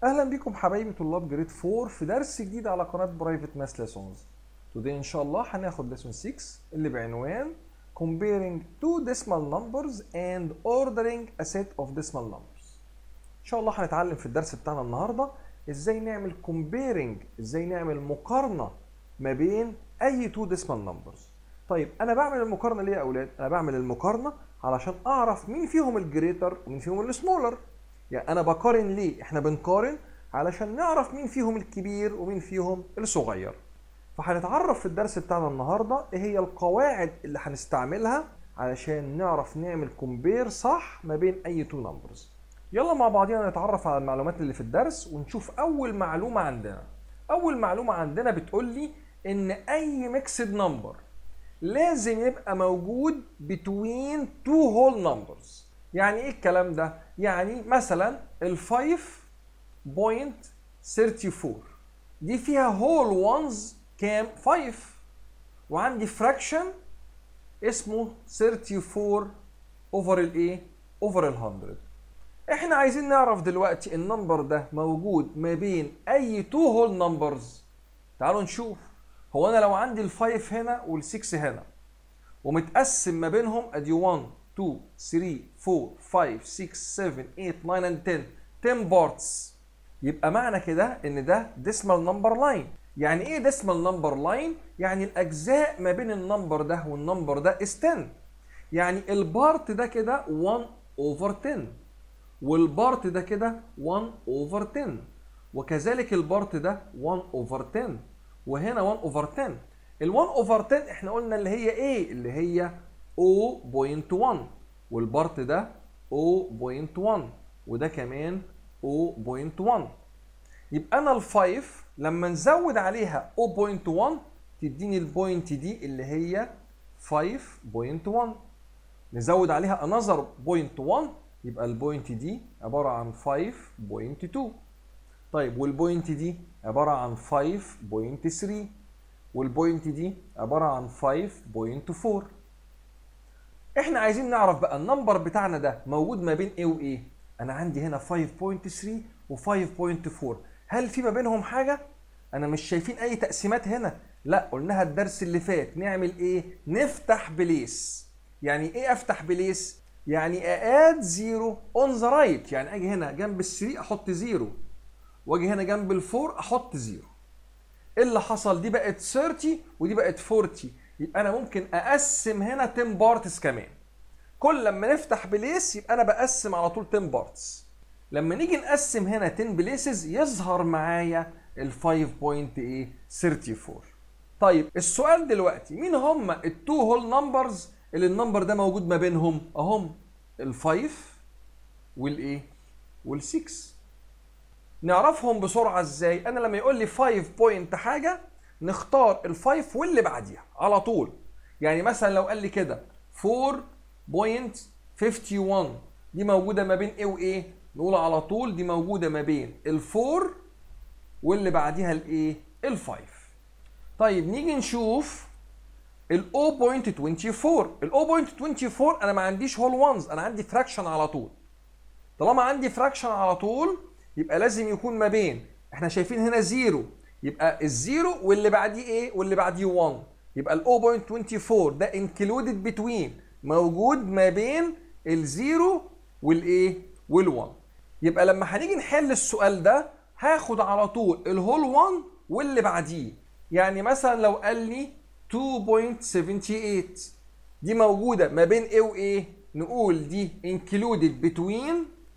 اهلا بكم حبايبي طلاب جريد 4 في درس جديد على قناه برايفت ماس ليسونز توداي ان شاء الله هناخد ليسون 6 اللي بعنوان comparing two decimal numbers and ordering a set of decimal numbers ان شاء الله هنتعلم في الدرس بتاعنا النهارده ازاي نعمل comparing ازاي نعمل مقارنه ما بين اي two decimal numbers طيب انا بعمل المقارنه ليه يا اولاد انا بعمل المقارنه علشان اعرف مين فيهم الجريتر ومين فيهم السمولر يعني انا بقارن ليه احنا بنقارن علشان نعرف مين فيهم الكبير ومين فيهم الصغير فهنتعرف في الدرس بتاعنا النهارده ايه هي القواعد اللي هنستعملها علشان نعرف نعمل كومبير صح ما بين اي تو نمبرز يلا مع بعضينا نتعرف على المعلومات اللي في الدرس ونشوف اول معلومه عندنا اول معلومه عندنا بتقول لي ان اي ميكسد نمبر لازم يبقى موجود between two whole numbers يعني ايه الكلام ده يعني مثلا ال 5.34 دي فيها whole ones كام 5 وعندي fraction اسمه 34 over الايه over ال 100 احنا عايزين نعرف دلوقتي النمبر ده موجود ما بين اي two whole numbers تعالوا نشوف هو انا لو عندي ال 5 هنا وال 6 هنا ومتقسم ما بينهم ادي 1 2 3 4 5 6 7 8 9 and 10 10 بارتس يبقى معنى كده ان ده ديسمال نمبر لاين يعني ايه ديسمال نمبر لاين يعني الاجزاء ما بين النمبر ده والنمبر ده is 10 يعني البارت ده كده 1 اوفر 10 والبارت ده كده 1 اوفر 10 وكذلك البارت ده 1 اوفر 10 وهنا 1 اوفر 10 ال 1 اوفر 10 احنا قلنا اللي هي ايه اللي هي 0.1 والبارت ده 0.1 وده كمان 0.1 يبقى انا ال 5 لما نزود عليها 0.1 تديني البوينت دي اللي هي 5.1 نزود عليها another 0.1 يبقى البوينت دي عباره عن 5.2 طيب والبوينت دي عباره عن 5.3 والبوينت دي عباره عن 5.4 احنا عايزين نعرف بقى النمبر بتاعنا ده موجود ما بين ايه وايه انا عندي هنا 5.3 و5.4 هل في ما بينهم حاجه انا مش شايفين اي تقسيمات هنا لا قلناها الدرس اللي فات نعمل ايه نفتح بليس يعني ايه افتح بليس يعني اد زيرو اون ذا رايت يعني اجي هنا جنب ال 3 احط زيرو واجي هنا جنب ال 4 احط زيرو ايه اللي حصل دي بقت 30 ودي بقت 40 يبقى انا ممكن اقسم هنا 10 بارتس كمان كل لما نفتح بليس يبقى انا بقسم على طول 10 بارتس لما نيجي نقسم هنا 10 بليسز يظهر معايا ال 5.34 طيب السؤال دلوقتي مين هم التو هول نمبرز اللي النمبر ده موجود ما بينهم اهم ال5 والايه وال6 نعرفهم بسرعه ازاي انا لما يقول لي 5 بوينت حاجه نختار ال5 واللي بعديها على طول يعني مثلا لو قال لي كده 4.51 دي موجوده ما بين ايه وايه نقول على طول دي موجوده ما بين ال4 واللي بعديها الايه ال5 طيب نيجي نشوف ال 0.24 ال 0.24 انا ما عنديش هول وانز انا عندي فراكشن على طول طالما عندي فراكشن على طول يبقى لازم يكون ما بين احنا شايفين هنا زيرو يبقى الزيرو واللي بعديه ايه واللي بعديه 1 يبقى ال 0.24 ده انكلودد بتوين موجود ما بين الزيرو والايه وال1 يبقى لما هنيجي نحل السؤال ده هاخد على طول الهول 1 واللي بعديه يعني مثلا لو قال لي 2.78 دي موجوده ما بين ايه وايه نقول دي included between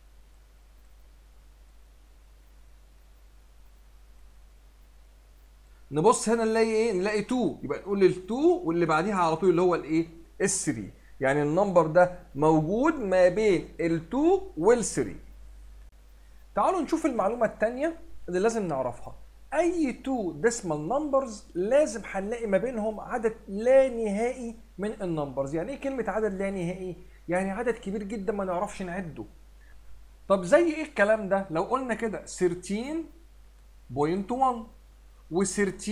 نبص هنا نلاقي ايه نلاقي 2 يبقى نقول ال 2 واللي بعديها على طول اللي هو الايه ال 3 يعني النمبر ده موجود ما بين ال 2 وال 3 تعالوا نشوف المعلومه الثانيه اللي لازم نعرفها اي 2 ديسمال نمبرز لازم هنلاقي ما بينهم عدد لا نهائي من النمبرز يعني ايه كلمه عدد لا نهائي يعني عدد كبير جدا ما نعرفش نعده طب زي ايه الكلام ده لو قلنا كده 13.1 و 13.2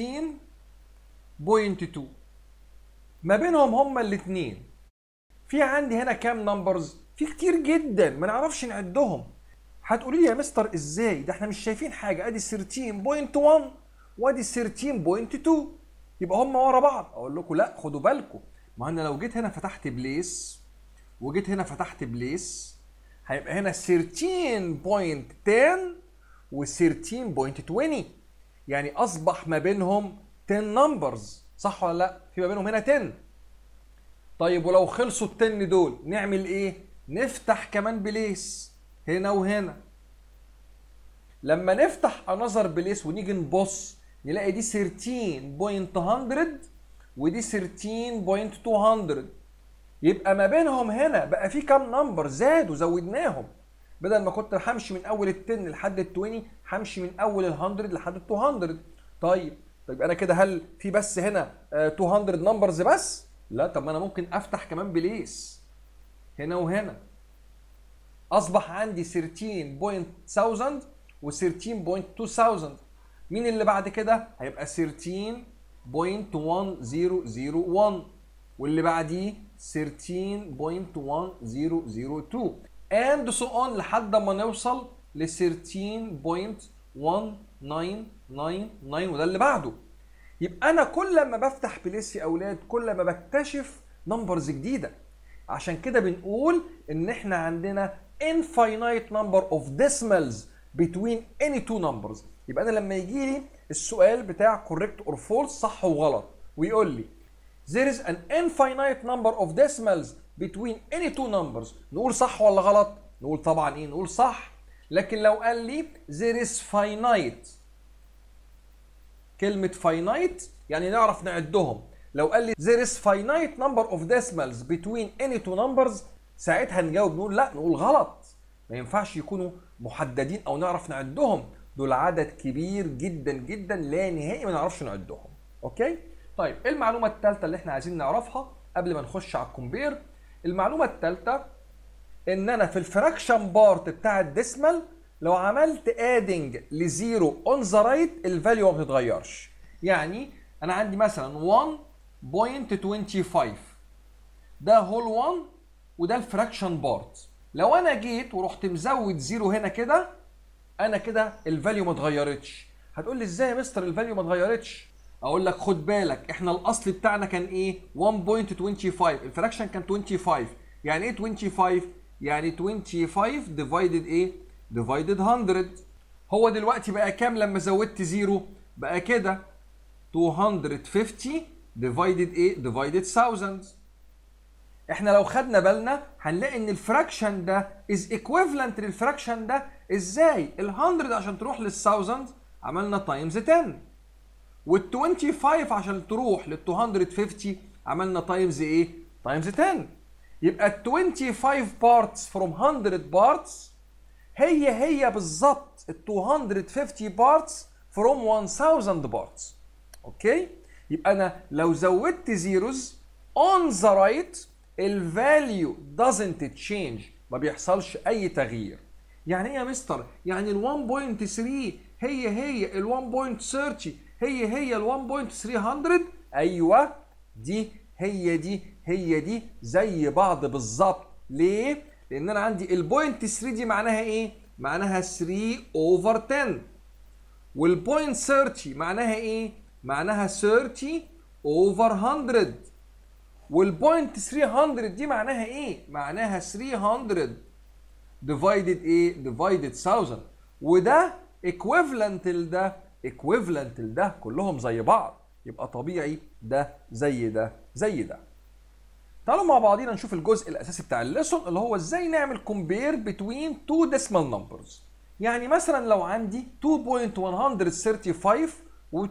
ما بينهم هما الاثنين في عندي هنا كام نمبرز في كتير جدا ما نعرفش نعدهم هتقولي لي يا مستر ازاي ده احنا مش شايفين حاجه ادي 13.1 وادي 13.2 يبقى هم ورا بعض اقول لكم لا خدوا بالكم ما انا لو جيت هنا فتحت بليس وجيت هنا فتحت بليس هيبقى هنا 13.10 و 13.20 يعني اصبح ما بينهم 10 نمبرز صح ولا لا في ما بينهم هنا 10 طيب ولو خلصوا ال 10 دول نعمل ايه نفتح كمان بليس هنا وهنا لما نفتح انذر بليس ونيجي نبص نلاقي دي 13.100 ودي 13.200 يبقى ما بينهم هنا بقى في كام نمبر زادوا زودناهم بدل ما كنت همشي من اول ال 10 لحد ال 20 همشي من اول ال 100 لحد ال 200 طيب طيب انا كده هل في بس هنا آه، 200 نمبرز بس لا طب ما انا ممكن افتح كمان بليس هنا وهنا اصبح عندي 13.1000 و 13.2000 مين اللي بعد كده هيبقى 13.1001 واللي بعديه 13.1002 and so on لحد ما نوصل ل 13.1999 وده اللي بعده يبقى انا كل ما بفتح بليس يا اولاد كل ما بكتشف نمبرز جديده عشان كده بنقول ان احنا عندنا infinite number of decimals between any two numbers يبقى انا لما يجي لي السؤال بتاع correct or false صح وغلط ويقول لي there is an infinite number of decimals between any two numbers نقول صح ولا غلط نقول طبعا ايه نقول صح لكن لو قال لي there is finite كلمة finite يعني نعرف نعدهم لو قال لي there is finite number of decimals between any two numbers ساعتها نجاوب نقول لا نقول غلط ما ينفعش يكونوا محددين او نعرف نعدهم دول عدد كبير جدا جدا لا نهائي ما نعرفش نعدهم اوكي طيب ايه المعلومه الثالثه اللي احنا عايزين نعرفها قبل ما نخش على الكومبير المعلومه الثالثه ان انا في الفراكشن بارت بتاع الديسمال لو عملت ادنج لزيرو اون ذا رايت الفاليو ما بتتغيرش يعني انا عندي مثلا 1.25 ده هول 1 وده الفراكشن بارت لو انا جيت ورحت مزود زيرو هنا كده انا كده الفاليو ما اتغيرتش هتقول لي ازاي يا مستر الفاليو ما اتغيرتش اقول لك خد بالك احنا الاصل بتاعنا كان ايه 1.25 الفراكشن كان 25 يعني ايه 25 يعني 25 ديفايدد ايه ديفايدد 100 هو دلوقتي بقى كام لما زودت زيرو بقى كده 250 ديفايدد ايه ديفايدد 1000 احنا لو خدنا بالنا هنلاقي ان الفراكشن ده از ايكويفالنت للفراكشن ده ازاي ال 100 عشان تروح لل 1000 عملنا تايمز 10 وال 25 عشان تروح لل 250 عملنا تايمز ايه تايمز 10 يبقى ال 25 بارتس فروم 100 بارتس هي هي بالظبط ال 250 بارتس فروم 1000 بارتس اوكي يبقى انا لو زودت زيروز on the right الفاليو doesn't change ما بيحصلش اي تغيير يعني ايه يا مستر يعني ال 1.3 هي هي ال 1.30 هي هي ال 1.300 ايوه دي هي دي هي دي زي بعض بالظبط ليه لان انا عندي البوينت 3 دي معناها ايه معناها 3 اوفر 10 والبوينت 30 معناها ايه معناها 30 اوفر 100 والبوينت 300 دي معناها ايه؟ معناها 300 ديفايدد ايه؟ ديفايدد 1000 وده ايكويفالنت لده ايكويفالنت لده كلهم زي بعض يبقى طبيعي ده زي ده زي ده. تعالوا مع بعضينا نشوف الجزء الاساسي بتاع الليسون اللي هو ازاي نعمل كومبير بتوين تو ديسمال نمبرز. يعني مثلا لو عندي 2.135 و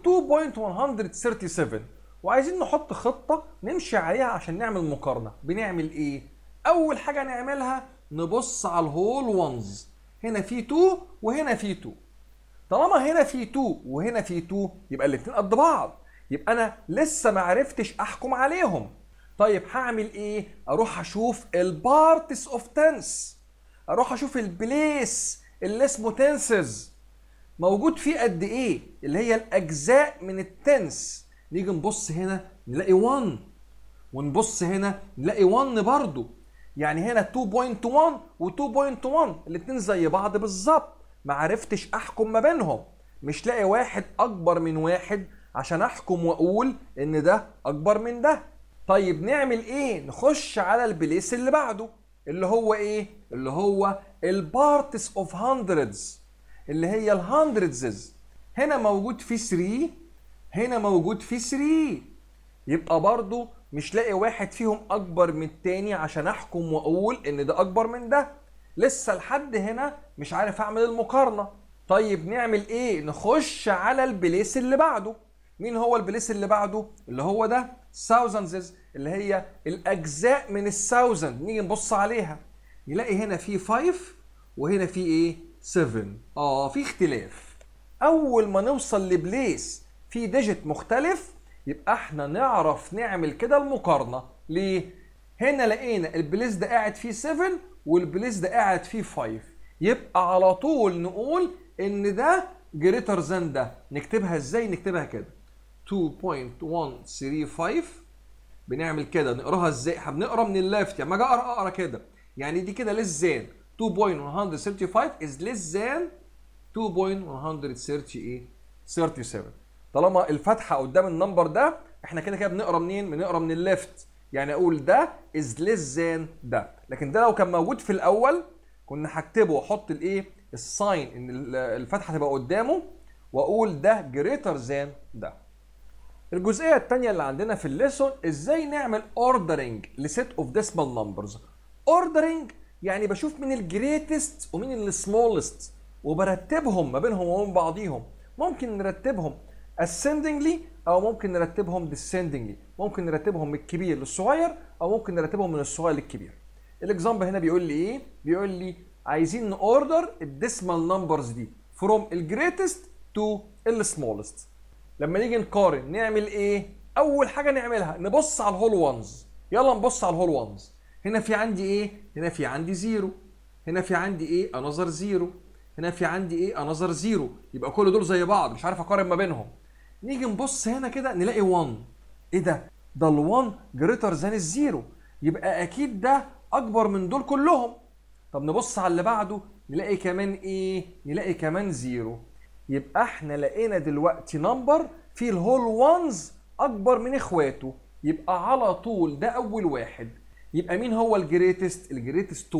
2.137 وعايزين نحط خطة نمشي عليها عشان نعمل مقارنة بنعمل ايه؟ أول حاجة نعملها نبص على الهول وانز هنا في 2 وهنا في 2 طالما هنا في 2 وهنا في 2 يبقى الاتنين قد بعض يبقى أنا لسه ما عرفتش أحكم عليهم طيب هعمل ايه؟ أروح أشوف البارتس اوف تنس أروح أشوف البليس اللي اسمه تنسز موجود فيه قد ايه؟ اللي هي الأجزاء من التنس نيجي نبص هنا نلاقي 1 ونبص هنا نلاقي 1 برضو يعني هنا 2.1 و2.1 الاتنين زي بعض بالظبط ما عرفتش احكم ما بينهم مش لاقي واحد اكبر من واحد عشان احكم واقول ان ده اكبر من ده طيب نعمل ايه نخش على البليس اللي بعده اللي هو ايه اللي هو البارتس اوف هندردز اللي هي الهندردز هنا موجود في 3 هنا موجود في 3 يبقى برضو مش لاقي واحد فيهم اكبر من التاني عشان احكم واقول ان ده اكبر من ده لسه لحد هنا مش عارف اعمل المقارنه طيب نعمل ايه نخش على البليس اللي بعده مين هو البليس اللي بعده اللي هو ده thousands اللي هي الاجزاء من الثاوزند نيجي نبص عليها نلاقي هنا في 5 وهنا في ايه 7 اه في اختلاف اول ما نوصل لبليس في ديجيت مختلف يبقى احنا نعرف نعمل كده المقارنه ليه هنا لقينا البليس ده قاعد فيه 7 والبليس ده قاعد فيه 5 يبقى على طول نقول ان ده جريتر ذان ده نكتبها ازاي نكتبها كده 2.135 بنعمل كده نقراها ازاي احنا بنقرا من الليفت يعني ما اجي اقرا اقرا كده يعني دي كده ليس ذان 2.135 is less than 2.137 طالما الفتحه قدام النمبر ده احنا كده كده بنقرا منين بنقرا من الليفت يعني اقول ده is less than ده لكن ده لو كان موجود في الاول كنا هكتبه واحط الايه الساين ان الفتحه تبقى قدامه واقول ده greater than ده الجزئيه الثانيه اللي عندنا في الليسون ازاي نعمل اوردرنج لسيت اوف ديسمال نمبرز اوردرنج يعني بشوف مين الجريتست ومين السمولست وبرتبهم ما بينهم وبين بعضيهم ممكن نرتبهم ascendingly او ممكن نرتبهم descendingly ممكن نرتبهم من الكبير للصغير او ممكن نرتبهم من الصغير للكبير الاكزامبل هنا بيقول لي ايه بيقول لي عايزين نوردر الديسمال نمبرز دي from الجريتست to السمولست لما نيجي نقارن نعمل ايه اول حاجه نعملها نبص على الهول وانز يلا نبص على الهول وانز هنا في عندي ايه هنا في عندي زيرو هنا في عندي ايه انذر زيرو هنا في عندي ايه انذر زيرو يبقى كل دول زي بعض مش عارف اقارن ما بينهم نيجي نبص هنا كده نلاقي 1 ايه ده ده ال1 جريتر ذان الزيرو يبقى اكيد ده اكبر من دول كلهم طب نبص على اللي بعده نلاقي كمان ايه نلاقي كمان زيرو يبقى احنا لقينا دلوقتي نمبر فيه الهول وانز اكبر من اخواته يبقى على طول ده اول واحد يبقى مين هو الجريتست الجريتست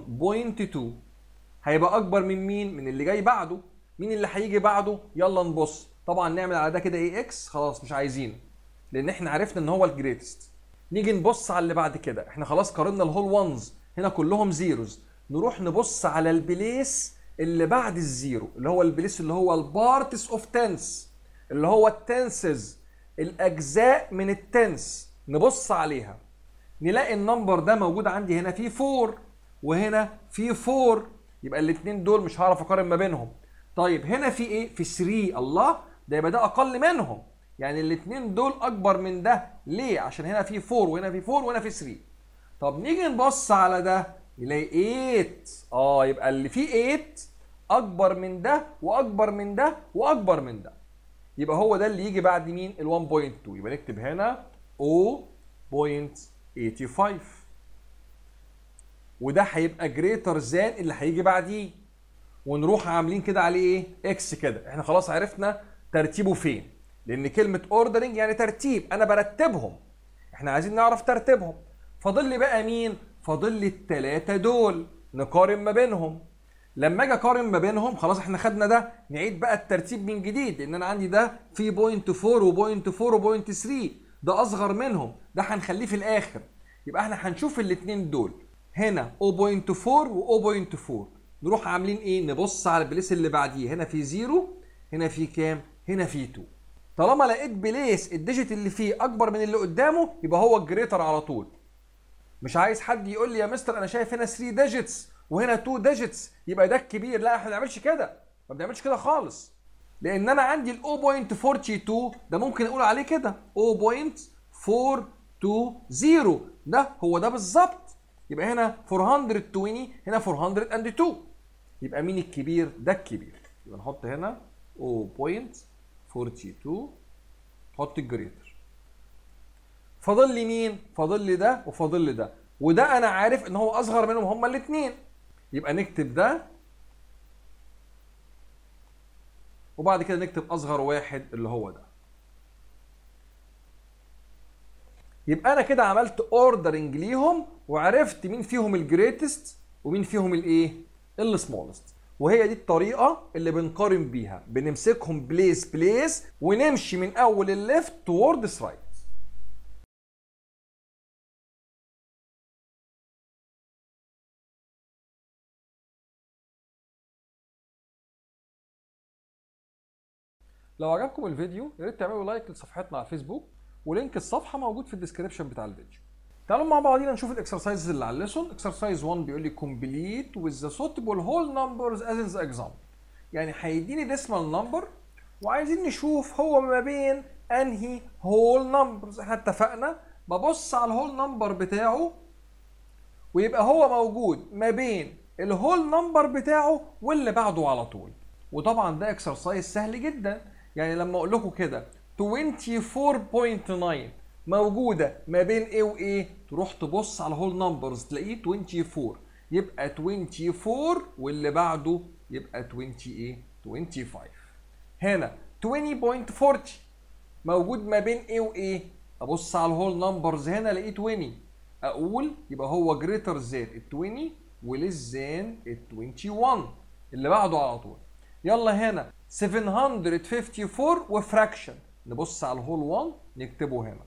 1.2 هيبقى اكبر من مين من اللي جاي بعده مين اللي هيجي بعده يلا نبص طبعا نعمل على ده كده ايه اكس خلاص مش عايزينه لان احنا عرفنا ان هو الجريتست نيجي نبص على اللي بعد كده احنا خلاص قارنا الهول وانز هنا كلهم زيروز نروح نبص على البليس اللي بعد الزيرو اللي هو البليس اللي هو البارتس اوف تنس اللي هو التنسز الاجزاء من التنس نبص عليها نلاقي النمبر ده موجود عندي هنا في 4 وهنا في 4 يبقى الاثنين دول مش هعرف اقارن ما بينهم طيب هنا في ايه في 3 الله ده يبقى ده اقل منهم يعني الاثنين دول اكبر من ده ليه عشان هنا في 4 وهنا في 4 وهنا في 3 طب نيجي نبص على ده نلاقي 8 اه يبقى اللي فيه 8 اكبر من ده واكبر من ده واكبر من ده يبقى هو ده اللي يجي بعد مين ال 1.2 يبقى نكتب هنا 0.85 وده هيبقى جريتر ذان اللي هيجي بعديه ونروح عاملين كده عليه ايه اكس كده احنا خلاص عرفنا ترتيبه فين لان كلمه اوردرنج يعني ترتيب انا برتبهم احنا عايزين نعرف ترتيبهم فاضل لي بقى مين فاضل لي الثلاثه دول نقارن ما بينهم لما اجي اقارن ما بينهم خلاص احنا خدنا ده نعيد بقى الترتيب من جديد لان انا عندي ده في بوينت 4 وبوينت 4 وبوينت 3 ده اصغر منهم ده هنخليه في الاخر يبقى احنا هنشوف الاثنين دول هنا 0.4 و 0.4 نروح عاملين ايه نبص على البليس اللي بعديه هنا في 0 هنا في كام هنا في 2 طالما لقيت بليس الديجيت اللي فيه اكبر من اللي قدامه يبقى هو الجريتر على طول مش عايز حد يقول لي يا مستر انا شايف هنا 3 ديجيتس وهنا 2 ديجيتس يبقى ده الكبير لا احنا ما بنعملش كده ما بنعملش كده خالص لان انا عندي ال 0.42 ده ممكن اقول عليه كده 0.420 ده هو ده بالظبط يبقى هنا 420 هنا 402 يبقى مين الكبير ده الكبير يبقى نحط هنا 0.42 حط الجريتر فاضل لي مين فاضل لي ده وفاضل لي ده وده انا عارف ان هو اصغر منهم هما الاثنين يبقى نكتب ده وبعد كده نكتب اصغر واحد اللي هو ده يبقى انا كده عملت اوردرنج ليهم وعرفت مين فيهم الجريتست ومين فيهم الايه السمولست وهي دي الطريقه اللي بنقارن بيها بنمسكهم بليس بليس ونمشي من اول الليفت توردز رايت لو عجبكم الفيديو يا ريت تعملوا لايك لصفحتنا على الفيسبوك ولينك الصفحه موجود في الديسكربشن بتاع الفيديو تعالوا مع بعضينا نشوف الاكسرسايزز اللي على الليسون اكسرسايز 1 بيقول لي complete with the suitable whole numbers as in the example يعني هيديني decimal number وعايزين نشوف هو ما بين انهي whole numbers احنا اتفقنا ببص على الهول نمبر بتاعه ويبقى هو موجود ما بين الهول نمبر بتاعه واللي بعده على طول وطبعا ده اكسرسايز سهل جدا يعني لما اقول لكم كده 24.9 موجوده ما بين ايه وايه تروح تبص على هول نمبرز تلاقيه 24 يبقى 24 واللي بعده يبقى 20 ايه 25 هنا 20.40 موجود ما بين ايه وايه ابص على الهول نمبرز هنا الاقيه 20 اقول يبقى هو جريتر ذان ال 20 وليس ذان ال 21 اللي بعده على طول يلا هنا 754 وفراكشن نبص على الهول 1 نكتبه هنا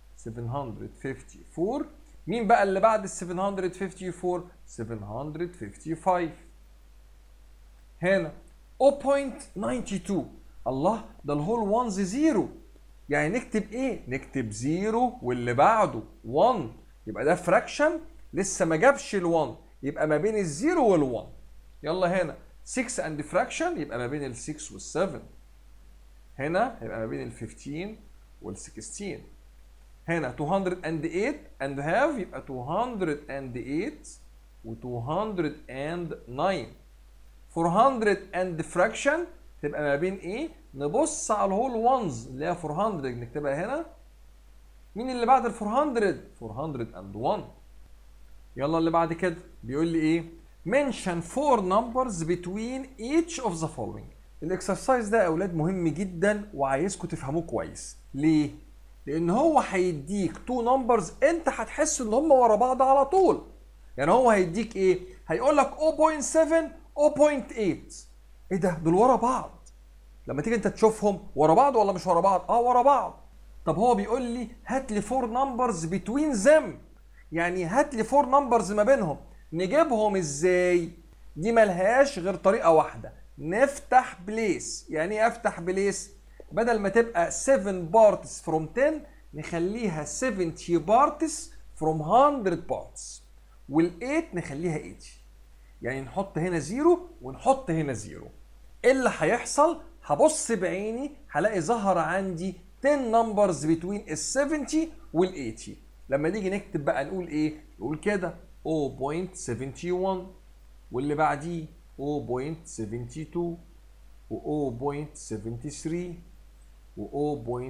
754 مين بقى اللي بعد ال 754 755 هنا 0.92 الله ده الهول 1 زيرو يعني نكتب ايه نكتب زيرو واللي بعده 1 يبقى ده فراكشن لسه ما جابش ال1 يبقى ما بين الزيرو وال1 يلا هنا 6 اند فراكشن يبقى ما بين ال6 وال7 هنا هيبقى ما بين ال15 وال16 هنا 208 and half يبقى 208 و 209 400 and fraction تبقى ما بين ايه؟ نبص على الهول وانز اللي هي 400 نكتبها هنا مين اللي بعد ال 400 401 يلا اللي بعد كده بيقول لي ايه mention four numbers between each of the following الاكسرسايز ده يا اولاد مهم جدا وعايزكم تفهموه كويس ليه لان هو هيديك تو نمبرز انت هتحس ان هم ورا بعض على طول يعني هو هيديك ايه هيقول لك 0.7 0.8 ايه ده دول ورا بعض لما تيجي انت تشوفهم ورا بعض ولا مش ورا بعض اه ورا بعض طب هو بيقول لي هات لي فور نمبرز بتوين ذم يعني هات لي فور نمبرز ما بينهم نجيبهم ازاي دي ملهاش غير طريقه واحده نفتح بليس يعني ايه افتح بليس بدل ما تبقى 7 بارتس فروم 10 نخليها 70 بارتس فروم 100 بارتس وال8 نخليها 80 يعني نحط هنا زيرو ونحط هنا زيرو ايه اللي هيحصل هبص بعيني هلاقي ظهر عندي 10 نمبرز بتوين ال 70 وال 80 لما نيجي نكتب بقى نقول ايه نقول كده 0.71 واللي بعديه 0.72 و 0.73 و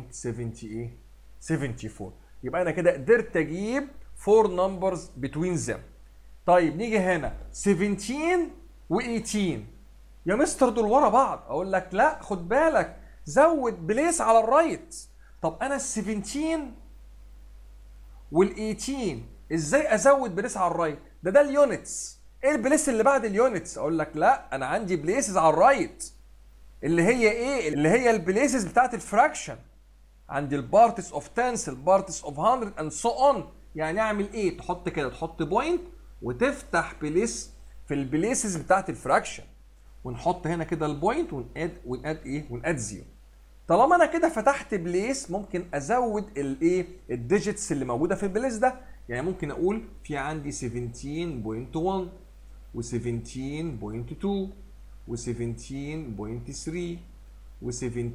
0.74 يبقى انا كده قدرت اجيب 4 نمبرز بتوين ذم طيب نيجي هنا 17 و 18 يا مستر دول ورا بعض اقول لك لا خد بالك زود بليس على الرايت طب انا ال 17 وال 18 ازاي ازود بليس على الرايت ده ده اليونتس ايه البليس اللي بعد اليونتس اقول لك لا انا عندي بليسز على الرايت اللي هي ايه اللي هي البليسز بتاعت الفراكشن عندي البارتس اوف تنس البارتس اوف 100 اند سو اون يعني اعمل ايه تحط كده تحط بوينت وتفتح بليس في البليسز بتاعت الفراكشن ونحط هنا كده البوينت ونقاد ونقاد ايه ونقاد زيرو طالما انا كده فتحت بليس ممكن ازود الايه الديجيتس اللي موجوده في البليس ده يعني ممكن اقول في عندي 17.1 و 17.2 و 17.3 و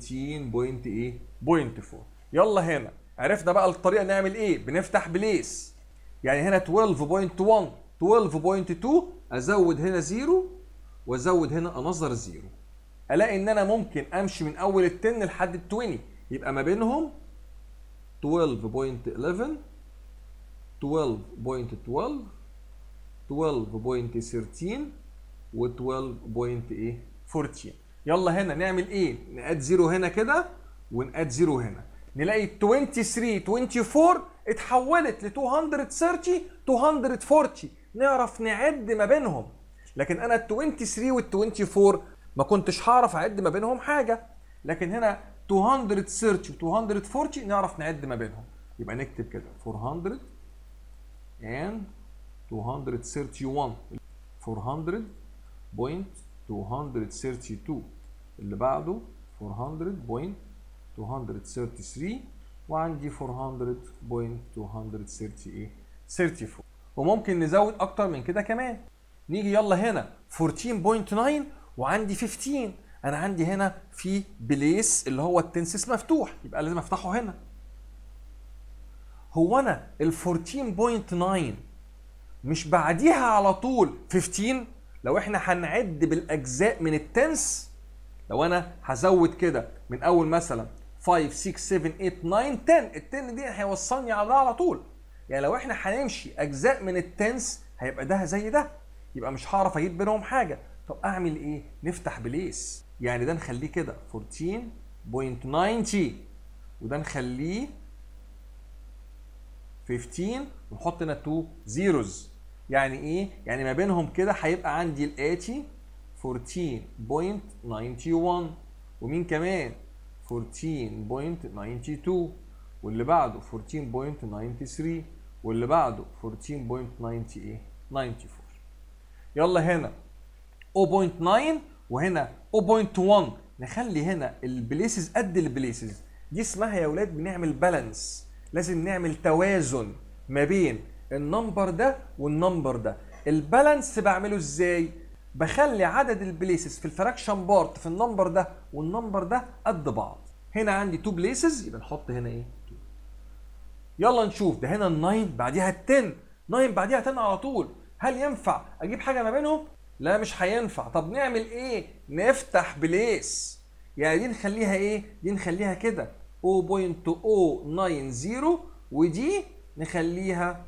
17.4 يلا هنا عرفنا بقى الطريقه نعمل ايه بنفتح بليس يعني هنا 12.1 12.2 ازود هنا زيرو وازود هنا انظر زيرو الاقي ان انا ممكن امشي من اول ال 10 لحد ال 20 يبقى ما بينهم 12.11 12.12 12.13 و 12.14 يلا هنا نعمل ايه؟ نقاد زيرو هنا كده ونقاد زيرو هنا نلاقي 23 24 اتحولت ل 230 240 نعرف نعد ما بينهم لكن انا ال 23 وال 24 ما كنتش هعرف اعد ما بينهم حاجه لكن هنا 230 و 240 نعرف نعد ما بينهم يبقى نكتب كده 400 and 231 400.232 اللي بعده 400.233 وعندي 400.234 وممكن نزود اكتر من كده كمان نيجي يلا هنا 14.9 وعندي 15 انا عندي هنا في بليس اللي هو التنسس مفتوح يبقى لازم افتحه هنا هو انا ال 14.9 مش بعديها على طول 15 لو احنا هنعد بالاجزاء من التنس لو انا هزود كده من اول مثلا 5 6 7 8 9 10 ال 10 دي هيوصلني على ده على طول يعني لو احنا هنمشي اجزاء من التنس هيبقى ده زي ده يبقى مش هعرف اجيب بينهم حاجه طب اعمل ايه نفتح بليس يعني ده نخليه كده 14.90 وده نخليه 15 ونحط هنا 2 زيروز يعني ايه يعني ما بينهم كده هيبقى عندي الاتي 14.91 ومين كمان 14.92 واللي بعده 14.93 واللي بعده 14.94 يلا هنا 0.9 وهنا 0.1 نخلي هنا البليسز قد البليسز دي اسمها يا ولاد بنعمل بالانس لازم نعمل توازن ما بين النمبر ده والنمبر ده البالانس بعمله ازاي بخلي عدد البليسز في الفراكشن بارت في النمبر ده والنمبر ده قد بعض هنا عندي 2 بليسز يبقى نحط هنا ايه 2 يلا نشوف ده هنا ال 9 بعديها ال 10 9 بعديها 10 على طول هل ينفع اجيب حاجه ما بينهم لا مش هينفع طب نعمل ايه نفتح بليس يعني دي نخليها ايه دي نخليها كده 0.090 ودي نخليها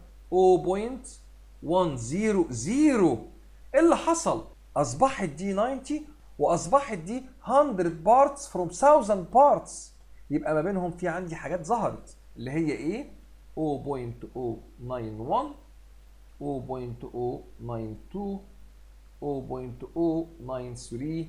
0.100 ايه اللي حصل اصبحت دي 90 واصبحت دي 100 بارتس فروم 1000 بارتس يبقى ما بينهم في عندي حاجات ظهرت اللي هي ايه 0.091 0.092 0.093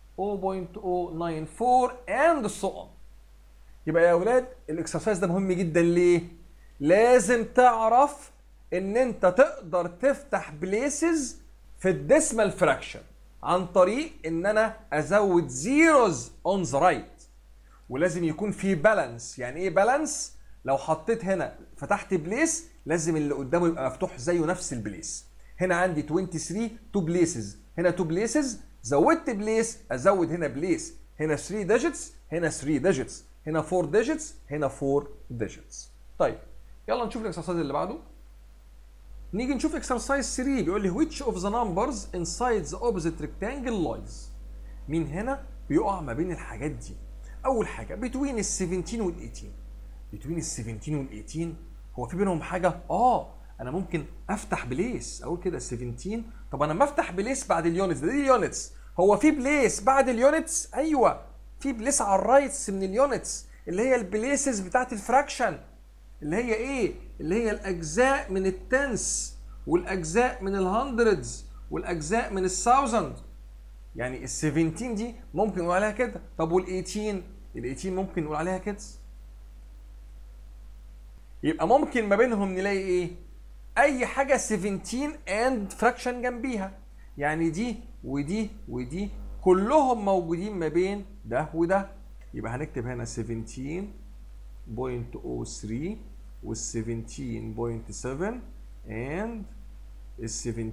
0.094 and so on يبقى يا اولاد الاكسرسايز ده مهم جدا ليه لازم تعرف ان انت تقدر تفتح بليسز في الديسمال فراكشن عن طريق ان انا ازود زيروز اون ذا رايت ولازم يكون في بالانس يعني ايه بالانس لو حطيت هنا فتحت بليس لازم اللي قدامه يبقى مفتوح زيه نفس البليس هنا عندي 23 2 بليسز هنا 2 بليسز زودت بليس ازود هنا بليس هنا 3 ديجيتس هنا 3 ديجيتس هنا 4 ديجيتس هنا 4 ديجيتس طيب يلا نشوف الاكسرسايز اللي بعده نيجي نشوف اكسرسايز 3 بيقول لي which of the numbers inside the opposite rectangle lies مين هنا بيقع ما بين الحاجات دي اول حاجه between ال 17 وال 18 between ال 17 وال 18 هو في بينهم حاجه اه انا ممكن افتح بليس اقول كده 17 طب انا ما افتح بليس بعد اليونتس ده دي اليونتس هو في بليس بعد اليونتس ايوه في بليس على الرايتس من اليونتس اللي هي البليسز بتاعت الفراكشن اللي هي ايه اللي هي الاجزاء من التنس والاجزاء من الهندردز والاجزاء من الثاوزند يعني ال 17 دي ممكن نقول عليها كده طب وال 18 ال 18 ممكن نقول عليها كده يبقى ممكن ما بينهم نلاقي ايه اي حاجه 17 اند فراكشن جنبيها يعني دي ودي ودي كلهم موجودين ما بين ده وده يبقى هنكتب هنا 17.03 وال 17.7 and ال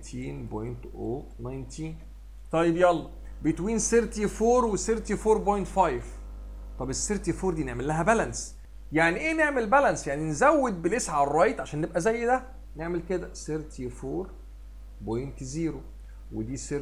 17.019 طيب يلا between 34 و 34.5 طب ال 34 دي نعمل لها بالانس يعني ايه نعمل بالانس يعني نزود بليس على الرايت عشان نبقى زي ده نعمل كده 34.0 ودي 34.5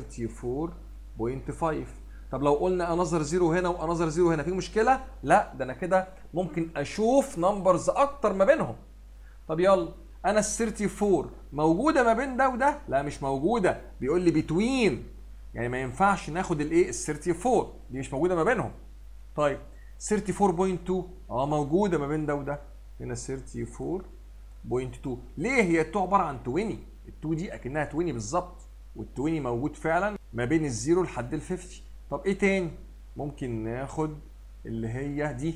طب لو قلنا انظر زيرو هنا وانظر زيرو هنا في مشكله لا ده انا كده ممكن اشوف نمبرز اكتر ما بينهم طب يلا انا ال 34 موجوده ما بين ده وده لا مش موجوده بيقول لي بتوين يعني ما ينفعش ناخد الايه ال 34 دي مش موجوده ما بينهم طيب 34.2 اه موجوده ما بين ده وده هنا 34.2 ليه هي 2 عباره عن 20 ال 2 دي اكنها 20 بالظبط وال 20 موجود فعلا ما بين الزيرو لحد ال 50 طب ايه تاني ممكن ناخد اللي هي دي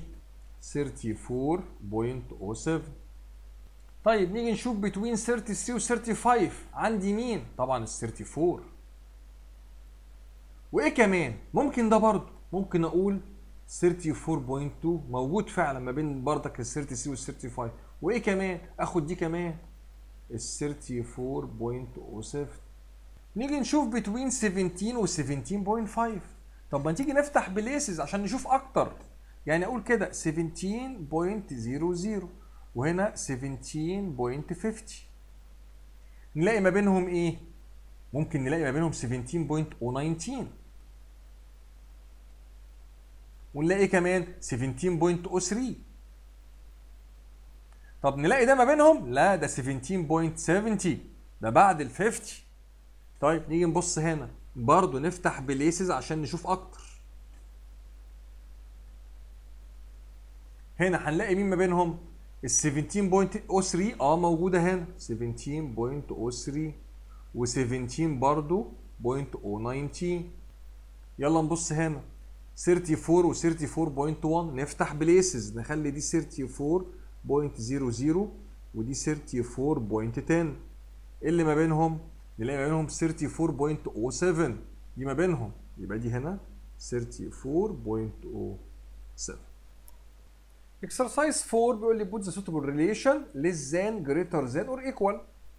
34.07 طيب نيجي نشوف بين 33 و 35 عندي مين طبعا ال 34 وايه كمان ممكن ده برضه ممكن اقول 34.2 موجود فعلا ما بين بردك ال 33 وال 35 وايه كمان اخد دي كمان ال 34.07 نيجي نشوف بين 17 و 17.5 طب ما تيجي نفتح بليسز عشان نشوف اكتر يعني اقول كده 17.00 وهنا 17.50 نلاقي ما بينهم ايه ممكن نلاقي ما بينهم 17.019 ونلاقي كمان 17.03 طب نلاقي ده ما بينهم لا ده 17.70 ده بعد ال 50 طيب نيجي نبص هنا برضو نفتح بليسز عشان نشوف اكتر هنا هنلاقي مين ما بينهم ال 17.03 اه موجوده هنا 17.03 و 17 برضو 0.019 يلا نبص هنا 34 و 34.1 نفتح بليسز نخلي دي 34.00 ودي 34.10 ايه اللي ما بينهم؟ نلاقي ما بينهم 34.07 دي ما بينهم يبقى دي هنا 34.07 Exercise 4 بيقول لي put the suitable relation less than greater than or equal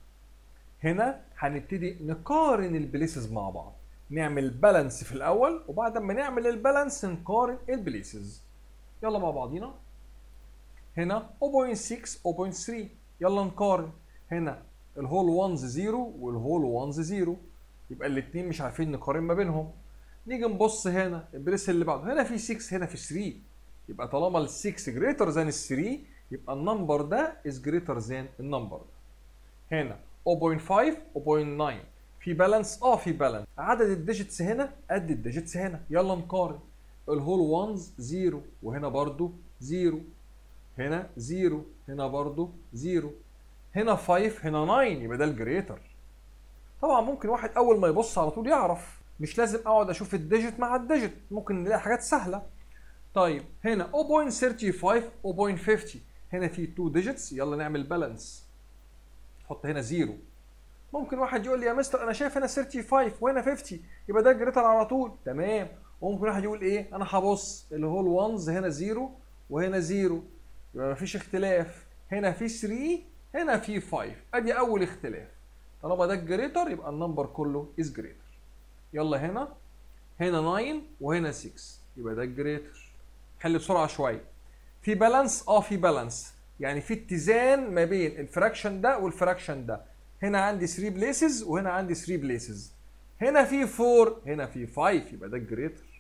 هنا هنبتدي نقارن البليسز مع بعض نعمل بالانس في الاول وبعد ما نعمل البالانس نقارن البليسز يلا مع بعضينا هنا 0.6 0.3 يلا نقارن هنا الهول وانز 0 والهول وانز 0 يبقى الاثنين مش عارفين نقارن ما بينهم نيجي نبص هنا البليس اللي بعده هنا في 6 هنا في 3 يبقى طالما ال 6 جريتر ذان ال 3 يبقى النمبر ده از جريتر ذان النمبر ده هنا 0.5 0.9 في بالانس اه في بالانس عدد الديجيتس هنا قد الديجيتس هنا يلا نقارن الهول وانز 0 وهنا برضو 0 هنا 0 هنا برضو 0 هنا 5 هنا 9 يبقى ده الجريتر طبعا ممكن واحد اول ما يبص على طول يعرف مش لازم اقعد اشوف الديجيت مع الديجيت ممكن نلاقي حاجات سهله طيب هنا 0.35 0.50 هنا في 2 ديجيتس يلا نعمل بالانس نحط هنا 0 ممكن واحد يقول لي يا مستر انا شايف هنا 35 وهنا 50 يبقى ده جريتر على طول تمام وممكن واحد يقول ايه انا هبص اللي هو الوانز هنا 0 وهنا 0 يبقى مفيش اختلاف هنا في 3 هنا في 5 ادي اول اختلاف طالما ده الجريتر يبقى النمبر كله از جريتر يلا هنا هنا 9 وهنا 6 يبقى ده الجريتر حل بسرعه شويه في بالانس اه في بالانس يعني في اتزان ما بين الفراكشن ده والفراكشن ده هنا عندي 3 بليسز وهنا عندي 3 بليسز هنا في 4 هنا في 5 يبقى ده الجريتر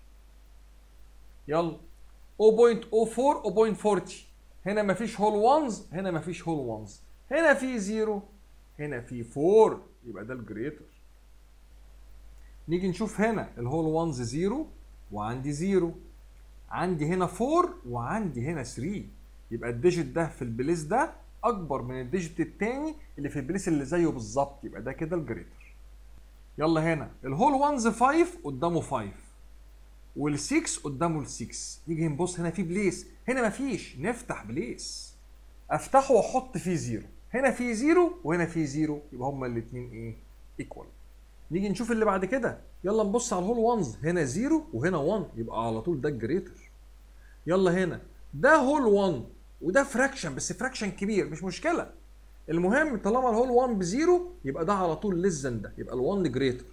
يلا 0.04 0.40 هنا مفيش هول وانز هنا مفيش هول وانز هنا في 0 هنا في 4 يبقى ده الجريتر نيجي نشوف هنا الهول وانز 0 وعندي 0 عندي هنا 4 وعندي هنا 3 يبقى الديجيت ده في البليس ده اكبر من الديجيت التاني اللي في البليس اللي زيه بالظبط يبقى ده كده الجريتر يلا هنا الهول وانز 5 قدامه 5 وال6 قدامه ال6 نيجي نبص هنا في بليس هنا مفيش نفتح بليس افتحه واحط فيه زيرو هنا في زيرو وهنا في زيرو يبقى هما الاثنين ايه ايكوال نيجي نشوف اللي بعد كده يلا نبص على الهول وانز هنا زيرو وهنا 1 يبقى على طول ده الجريتر يلا هنا ده هول 1 وده فراكشن بس فراكشن كبير مش مشكله المهم طالما الهول 1 بزيرو يبقى ده على طول ليس ده يبقى ال1 جريتر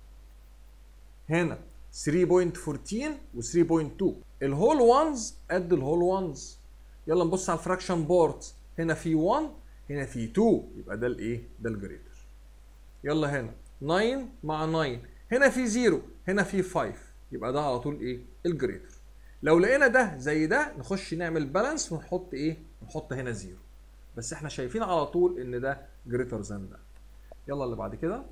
هنا 3.14 و 3.2 الهول وانز قد الهول وانز يلا نبص على الفراكشن بورد هنا في 1 هنا في 2 يبقى ده الايه ده الجريتر يلا هنا 9 مع 9 هنا في 0 هنا في 5 يبقى ده على طول ايه الجريتر لو لقينا ده زي ده نخش نعمل بالانس ونحط ايه نحط هنا 0 بس احنا شايفين على طول ان ده جريتر ذان ده يلا اللي بعد كده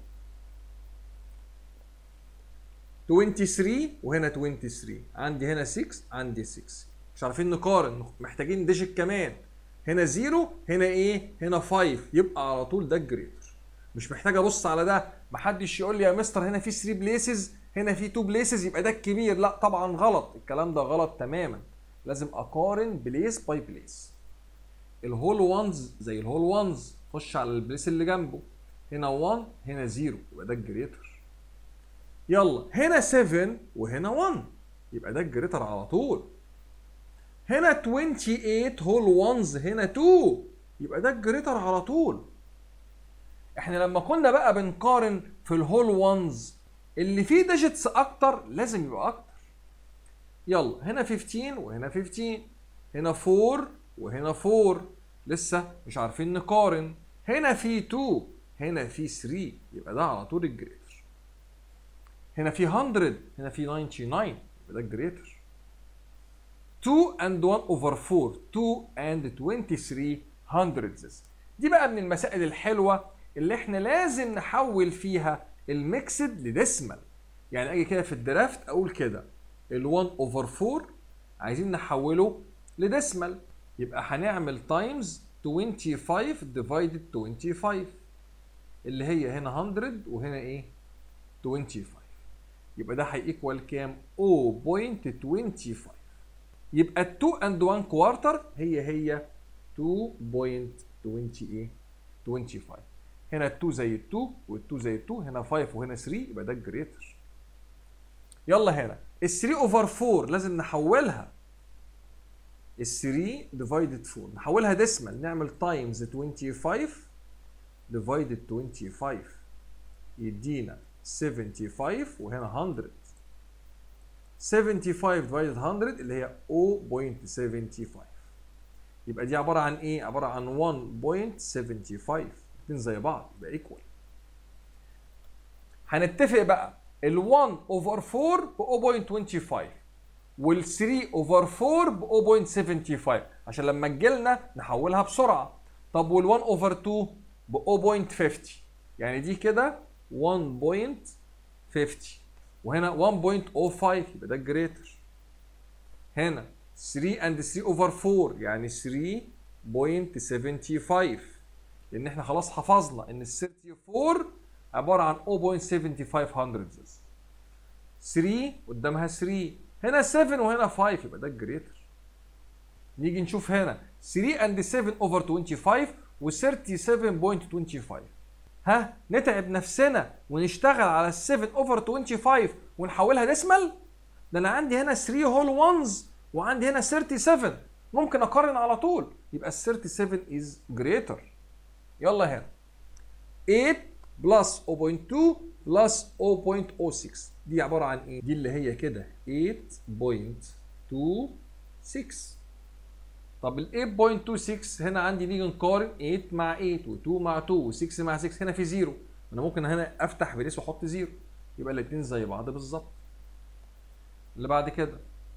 23 وهنا 23 عندي هنا 6 عندي 6 مش عارفين نقارن محتاجين ديجيت كمان هنا 0 هنا ايه هنا 5 يبقى على طول ده الجريتر مش محتاج ابص على ده محدش يقول لي يا مستر هنا في 3 بليسز هنا في 2 بليسز يبقى ده الكبير لا طبعا غلط الكلام ده غلط تماما لازم اقارن بليس باي بليس الهول وانز زي الهول وانز خش على البليس اللي جنبه هنا 1 هنا 0 يبقى ده الجريتر يلا هنا 7 وهنا 1 يبقى ده الجريتر على طول هنا 28 هول وانز هنا 2 يبقى ده الجريتر على طول احنا لما كنا بقى بنقارن في الهول وانز اللي فيه ديجيتس اكتر لازم يبقى اكتر يلا هنا 15 وهنا 15 هنا 4 وهنا 4 لسه مش عارفين نقارن هنا في 2 هنا في 3 يبقى ده على طول الجريتر هنا في 100 هنا في 99 يبقى ده الجريتر 2 and 1 over 4 2 and 23 hundredths دي بقى من المسائل الحلوة اللي احنا لازم نحول فيها الميكسد لديسمال يعني اجي كده في الدرافت اقول كده ال 1 over 4 عايزين نحوله لديسمال يبقى هنعمل تايمز 25 divided 25 اللي هي هنا 100 وهنا ايه 25 يبقى ده هيكوال كام 0.25 يبقى 2 and 1 كوارتر هي هي 2.20 ايه 25 هنا ال 2 زي ال 2 وال 2 زي ال 2 هنا 5 وهنا 3 يبقى ده الجريتر يلا هنا ال 3 اوفر 4 لازم نحولها ال 3 ديفايدد 4 نحولها ديسمال نعمل تايمز 25 ديفايدد 25 يدينا 75 وهنا 100 75 ديفايدد 100 اللي هي 0.75 يبقى دي عباره عن ايه؟ عباره عن 1.75 الاثنين زي بعض يبقى ايكوال هنتفق بقى ال 1 اوفر 4 ب 0.25 وال 3 اوفر 4 ب 0.75 عشان لما تجيلنا نحولها بسرعه طب وال 1 اوفر 2 ب 0.50 يعني دي كده 1.50 وهنا 1.05 يبقى ده الجريتر هنا 3 اند 3 اوفر 4 يعني 3.75 لان احنا خلاص حفظنا ان ال 34 عباره عن 0.75 هندردز 3 قدامها 3 هنا 7 وهنا 5 يبقى ده الجريتر نيجي نشوف هنا 3 اند 7 اوفر 25 و 37.25 ها نتعب نفسنا ونشتغل على ال 7 اوفر 25 ونحولها ديسمال ده انا عندي هنا 3 هول وانز وعندي هنا 37 ممكن اقارن على طول يبقى ال 37 از جريتر يلا هنا 8 بلس 0.2 بلس 0.06 دي عباره عن ايه؟ دي اللي هي كده 8.26 طب ال 8.26 هنا عندي نيجي نقارن 8 مع 8 و2 مع 2 و6 مع 6 هنا في 0 انا ممكن هنا افتح بريس واحط 0 يبقى الاثنين زي بعض بالظبط اللي بعد كده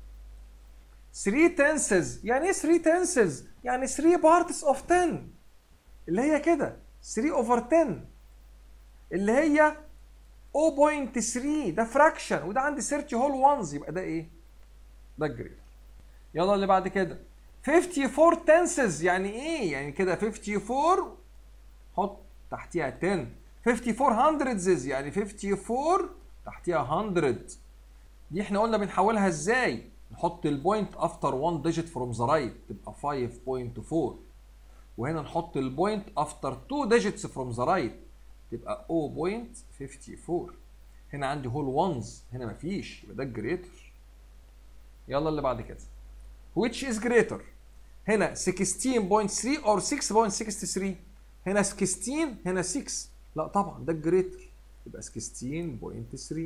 3 تنسز يعني ايه 3 تنسز؟ يعني 3 بارتس اوف 10 اللي هي كده 3 اوفر 10 اللي هي 0.3 ده فراكشن وده عندي 30 هول وانز يبقى ده ايه؟ ده الجريتر يلا اللي بعد كده 54 تنسز يعني ايه؟ يعني كده 54 حط تحتيها 10 54 هندردز يعني 54 تحتيها 100 دي احنا قلنا بنحولها ازاي؟ نحط البوينت افتر 1 ديجيت فروم ذا رايت تبقى 5.4 وهنا نحط البوينت افتر 2 ديجيتس فروم ذا رايت تبقى 0.54 هنا عندي هول وانز هنا مفيش يبقى ده الجريتر يلا اللي بعد كده which is greater هنا 16.3 or 6.63 هنا 16 هنا 6 لا طبعا ده الجريتر يبقى 16.3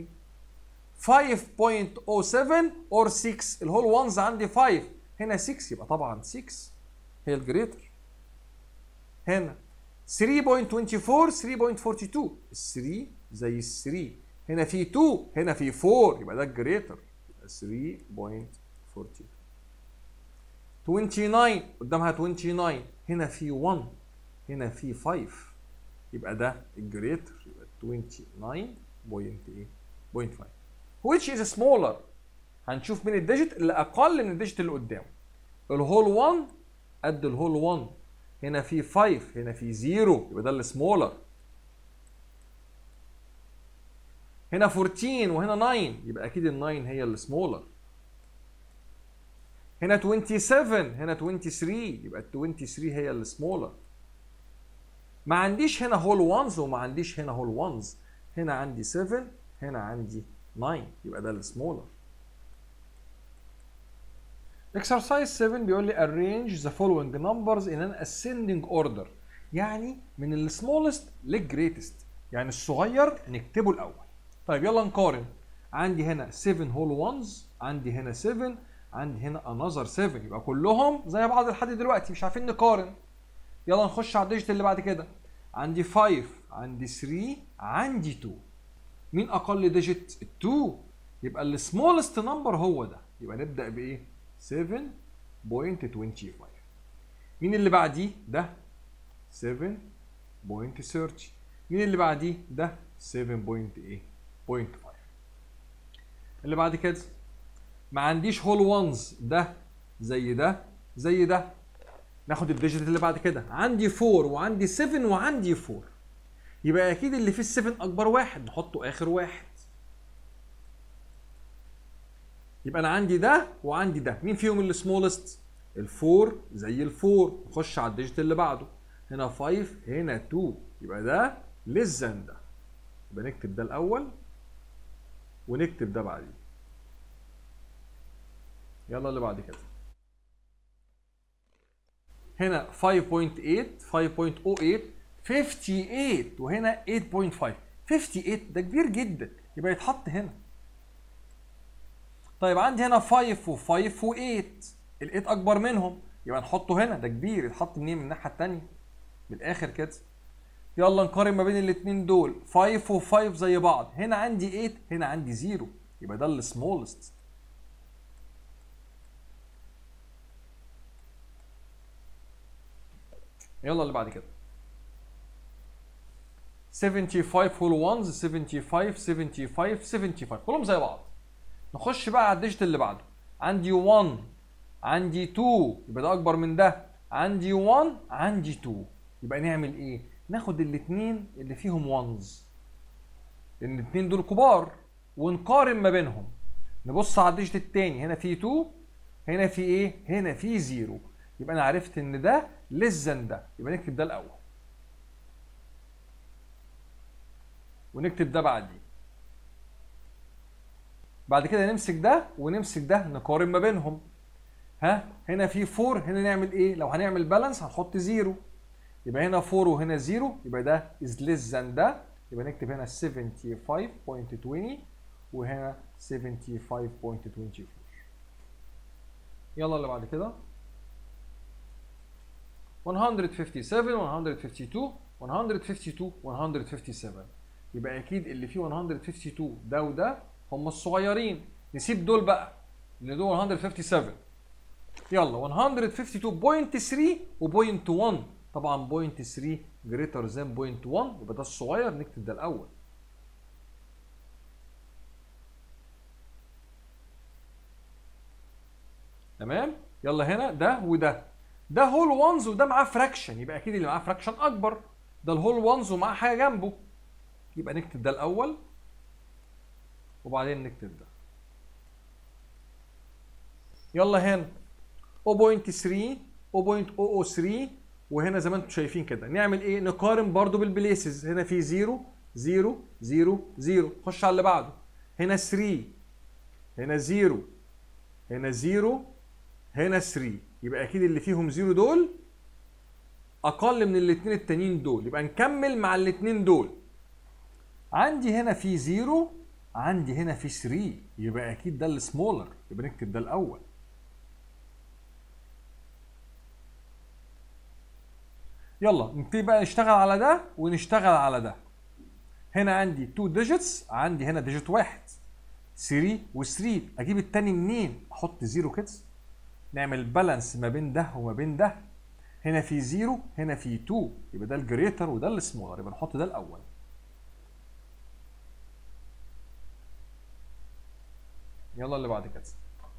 5.07 or 6 الهول وانز عندي 5 هنا 6 يبقى طبعا 6 هي الجريتر هنا 3.24 3.42 ال 3 زي ال 3 هنا في 2 هنا في 4 يبقى ده الجريتر يبقى 3.42 29 قدامها 29 هنا في 1 هنا في 5 يبقى ده الجريتر يبقى 29.8 which is smaller هنشوف مين الديجيت اللي اقل من الديجيت اللي قدامه الهول 1 قد الهول 1 هنا في 5 هنا في 0 يبقى ده السمولر هنا 14 وهنا 9 يبقى اكيد ال 9 هي السمولر هنا 27 هنا 23 يبقى ال 23 هي السمولر ما عنديش هنا هول وانز وما عنديش هنا هول وانز هنا عندي 7 هنا عندي 9 يبقى ده السمولر exercise 7 بيقول لي arrange the following numbers in an ascending order يعني من السمولست للجريتست يعني الصغير نكتبه الاول طيب يلا نقارن عندي هنا 7 هول وانز عندي هنا 7 عندي هنا another 7 يبقى كلهم زي بعض لحد دلوقتي مش عارفين نقارن يلا نخش على الديجيت اللي بعد كده عندي 5 عندي 3 عندي 2 مين اقل ديجيت 2 يبقى السمولست نمبر هو ده يبقى نبدا بايه 7.25 مين اللي بعديه ده 7.30 مين اللي بعديه ده 7.8 اللي بعد كده ما عنديش هول وانز ده زي ده زي ده ناخد الديجيت اللي بعد كده عندي 4 وعندي 7 وعندي 4 يبقى اكيد اللي فيه ال 7 اكبر واحد نحطه اخر واحد يبقى انا عندي ده وعندي ده مين فيهم السمولست ال4 زي ال4 نخش على الديجيت اللي بعده هنا 5 هنا 2 يبقى ده ليس ذان ده يبقى نكتب ده الاول ونكتب ده بعديه يلا اللي بعد كده هنا 5.8 5.08 58 وهنا 8.5 58 ده كبير جدا يبقى يتحط هنا طيب عندي هنا 5 و5 و8 ال8 اكبر منهم يبقى نحطه هنا ده كبير يتحط منين من الناحيه الثانيه من الاخر كده يلا نقارن ما بين الاثنين دول 5 و5 زي بعض هنا عندي 8 هنا عندي 0 يبقى ده السمولست يلا اللي بعد كده 75 هول وانز 75 75 75 كلهم زي بعض نخش بقى على الديجيت اللي بعده عندي 1 عندي 2 يبقى ده اكبر من ده عندي 1 عندي 2 يبقى نعمل ايه ناخد الاثنين اللي فيهم وانز لان الاثنين دول كبار ونقارن ما بينهم نبص على الديجيت الثاني هنا في 2 هنا في ايه هنا في 0 يبقى انا عرفت ان ده ليس ده يبقى نكتب ده الاول ونكتب ده بعديه بعد كده نمسك ده ونمسك ده نقارن ما بينهم ها هنا في 4 هنا نعمل ايه لو هنعمل بالانس هنحط 0 يبقى هنا 4 وهنا 0 يبقى ده is less than ده يبقى نكتب هنا 75.20 وهنا 75.24 يلا اللي بعد كده 157 152 152 157 يبقى اكيد اللي فيه 152 ده وده هم الصغيرين نسيب دول بقى اللي دول 157 يلا 152.3 و 0.1 طبعا 0.3 جريتر ذان 0.1 يبقى ده الصغير نكتب ده الاول تمام يلا هنا ده وده ده هول وانز وده معاه فراكشن يبقى اكيد اللي معاه فراكشن اكبر ده الهول وانز ومعاه حاجه جنبه يبقى نكتب ده الاول وبعدين نكتب ده يلا هنا 0.3 0.003 وهنا زي ما انتم شايفين كده نعمل ايه نقارن برضو بالبليسز هنا في 0 0 0 0 خش على اللي بعده هنا 3 هنا 0 هنا 0 هنا 3 يبقى اكيد اللي فيهم 0 دول اقل من الاثنين التانيين دول يبقى نكمل مع الاثنين دول عندي هنا في 0 عندي هنا في 3 يبقى اكيد ده السمولر يبقى نكتب ده الاول يلا نبتدي بقى نشتغل على ده ونشتغل على ده هنا عندي 2 ديجيتس عندي هنا ديجيت واحد 3 و3 اجيب التاني منين احط 0 كده نعمل بالانس ما بين ده وما بين ده هنا في 0 هنا في 2 يبقى ده الجريتر وده السمولر يبقى نحط ده الاول يلا اللي بعد كده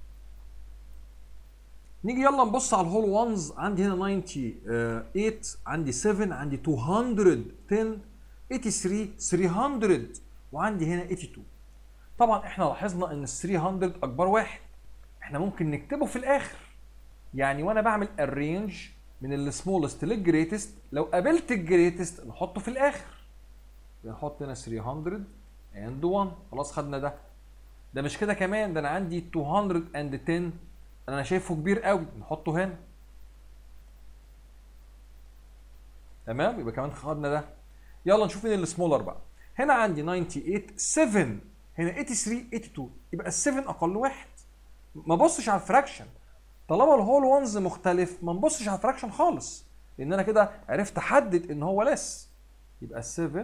نيجي يلا نبص على الهول وانز عندي هنا 98 عندي 7 عندي 210 83 300 وعندي هنا 82 طبعا احنا لاحظنا ان ال 300 اكبر واحد احنا ممكن نكتبه في الاخر يعني وانا بعمل الرينج من السمولست للجريتست لو قابلت الجريتست نحطه في الاخر نحط هنا 300 اند 1 خلاص خدنا ده ده مش كده كمان ده انا عندي 210 انا شايفه كبير قوي نحطه هنا تمام يبقى كمان خدنا ده يلا نشوف مين السمولر بقى هنا عندي 98 7 هنا 83 82 يبقى ال 7 اقل واحد ما بصش على الفراكشن طالما الهول وانز مختلف ما نبصش على الفراكشن خالص لان انا كده عرفت احدد ان هو لس يبقى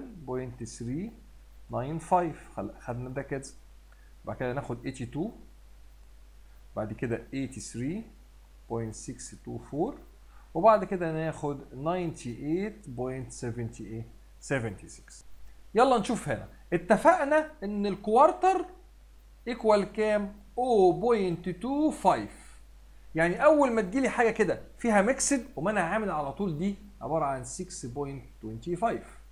7.395 خدنا ده كده بعد كده ناخد 82 بعد كده 83.624 وبعد كده ناخد 98.76 يلا نشوف هنا اتفقنا ان الكوارتر ايكوال كام 0.25 يعني اول ما تجيلي حاجه كده فيها ميكسد وما انا عامل على طول دي عباره عن 6.25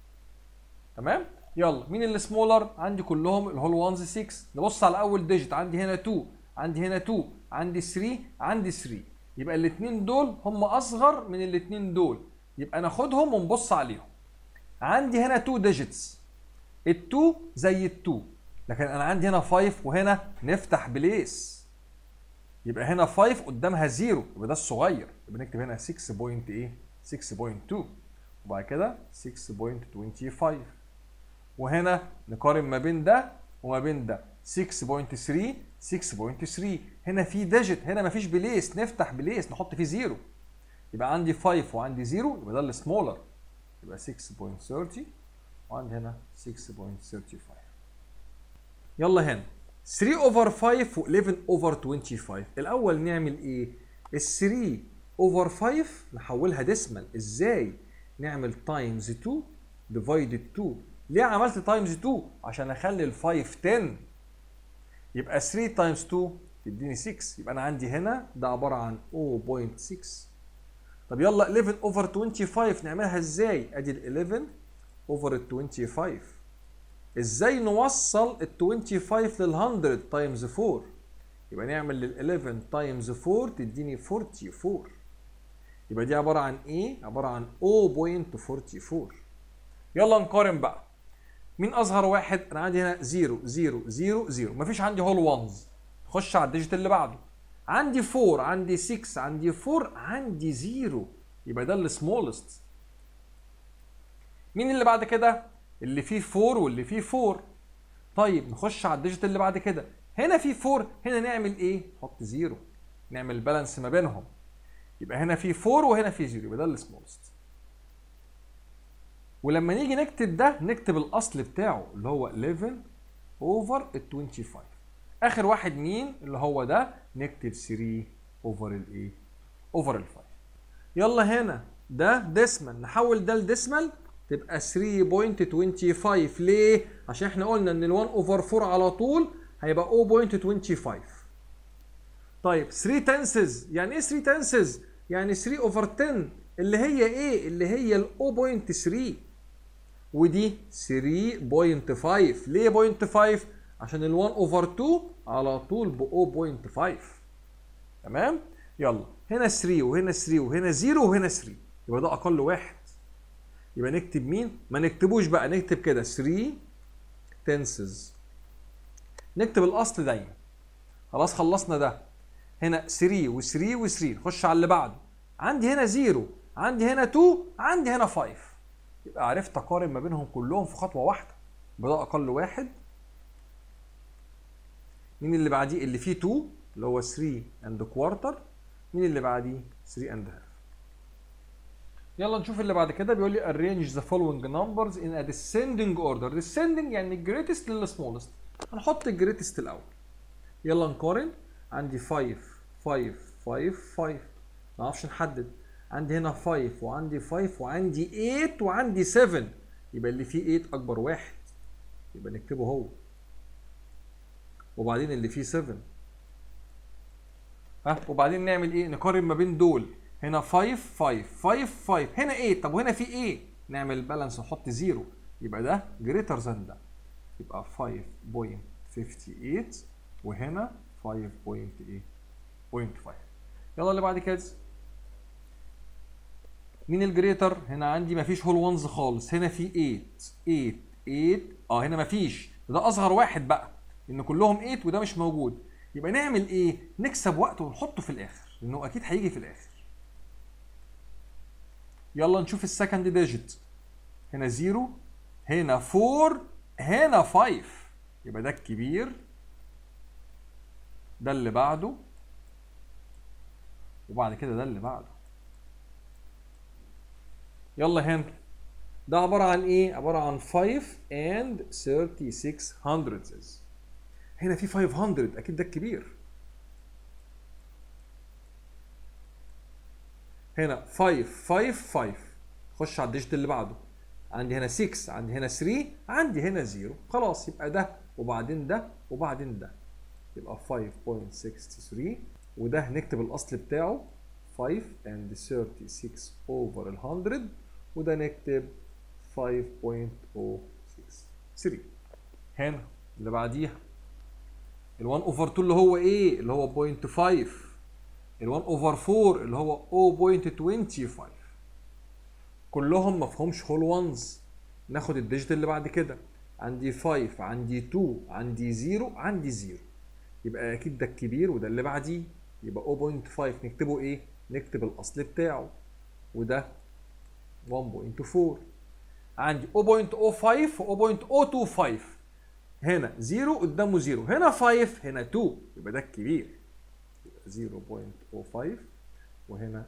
تمام يلا مين اللي سمولر عندي كلهم الهول وانز 6 نبص على اول ديجيت عندي هنا 2 عندي هنا 2 عندي 3 عندي 3 يبقى الاثنين دول هم اصغر من الاثنين دول يبقى ناخدهم ونبص عليهم عندي هنا 2 ديجيتس ال2 زي ال2 لكن انا عندي هنا 5 وهنا نفتح بليس يبقى هنا 5 قدامها 0 يبقى ده الصغير يبقى نكتب هنا 6 بوينت ايه 6.2 وبعد كده 6.25 وهنا نقارن ما بين ده وما بين ده 6.3 6.3 هنا في ديجيت هنا مفيش بليس نفتح بليس نحط فيه زيرو يبقى عندي 5 وعندي زيرو يبقى ده السمولر يبقى 6.30 وعندي هنا 6.35 يلا هنا 3 اوفر 5 و 11 اوفر 25 الاول نعمل ايه ال 3 اوفر 5 نحولها ديسمال ازاي نعمل تايمز 2 ديفايدد 2 ليه عملت تايمز 2 عشان اخلي ال 5 10 يبقى 3 تايمز 2 تديني 6 يبقى انا عندي هنا ده عباره عن 0.6 طب يلا 11 اوفر 25 نعملها ازاي ادي ال 11 اوفر ال 25 ازاي نوصل ال 25 لل 100 تايمز 4 يبقى نعمل لل 11 تايمز 4 تديني 44 يبقى دي عباره عن ايه عباره عن 0.44 يلا نقارن بقى مين اصغر واحد انا عندي هنا 0 0 0 0 مفيش عندي هول وانز خش على الديجيت اللي بعده عندي 4 عندي 6 عندي 4 عندي 0 يبقى ده السمولست مين اللي بعد كده اللي فيه 4 واللي فيه 4 طيب نخش على الديجيت اللي بعد كده هنا في 4 هنا نعمل ايه نحط 0 نعمل بالانس ما بينهم يبقى هنا في 4 وهنا في 0 يبقى ده السمولست ولما نيجي نكتب ده نكتب الاصل بتاعه اللي هو 11 اوفر ال 25 اخر واحد مين اللي هو ده نكتب 3 اوفر الايه اوفر ال 5 يلا هنا ده ديسمال نحول ده لديسمال تبقى 3.25 ليه عشان احنا قلنا ان ال 1 اوفر 4 على طول هيبقى 0.25 طيب 3 تنسز يعني ايه 3 تنسز يعني 3 اوفر 10 اللي هي ايه اللي هي ال 0.3 ودي 3.5 ليه 0.5 عشان ال 1 اوفر 2 على طول ب 0.5 تمام يلا هنا 3 وهنا 3 وهنا 0 وهنا 3 يبقى ده اقل واحد يبقى نكتب مين ما نكتبوش بقى نكتب كده 3 تنسز نكتب الاصل دايما خلاص خلصنا ده هنا 3 و3 و3 نخش على اللي بعده عندي هنا 0 عندي هنا 2 عندي هنا 5 يبقى عرفت اقارن ما بينهم كلهم في خطوه واحده يبقى ده اقل واحد مين اللي بعديه اللي فيه 2 اللي هو 3 اند كوارتر مين اللي بعديه 3 اند هاف يلا نشوف اللي بعد كده بيقول لي arrange the following numbers in a descending order descending يعني الجريتست للسمولست هنحط الجريتست الاول يلا نقارن عندي 5 5 5 5 ما نعرفش نحدد عندي هنا 5 وعندي 5 وعندي 8 وعندي 7 يبقى اللي فيه 8 اكبر واحد يبقى نكتبه هو وبعدين اللي فيه 7 ها وبعدين نعمل ايه نقارن ما بين دول هنا 5 5 5 5 هنا 8 طب وهنا في ايه نعمل بالانس نحط 0 يبقى ده جريتر ذان ده يبقى 5.58 وهنا 5.8 0.5 يلا اللي بعد كده مين الجريتر هنا عندي مفيش هول وانز خالص هنا في 8 8 8 اه هنا مفيش ده اصغر واحد بقى ان كلهم 8 وده مش موجود يبقى نعمل ايه نكسب وقت ونحطه في الاخر لانه اكيد هيجي في الاخر يلا نشوف السكند ديجيت هنا 0 هنا 4 هنا 5 يبقى ده الكبير ده اللي بعده وبعد كده ده اللي بعده يلا هنا ده عبارة عن ايه؟ عبارة عن 5 and 36 hundredths هنا في 500 اكيد ده الكبير هنا 5 5 5 خش على الديجيت اللي بعده عندي هنا 6 عندي هنا 3 عندي هنا 0 خلاص يبقى ده وبعدين ده وبعدين ده يبقى 5.63 وده نكتب الاصل بتاعه 5 and 36 over ال 100 وده نكتب 5.063 هنا اللي بعديها ال 1 over 2 اللي هو ايه؟ اللي هو 0.5 ال 1 over 4 اللي هو 0.25 كلهم ما فيهمش هول وانز ناخد الديجيت اللي بعد كده عندي 5 عندي 2 عندي 0 عندي 0 يبقى اكيد ده الكبير وده اللي بعديه يبقى 0.5 نكتبه ايه؟ نكتب الاصل بتاعه وده 1.4 عندي 0.05 و 0.025 هنا 0 قدامه 0 هنا 5 هنا 2 يبقى ده الكبير يبقى 0.05 وهنا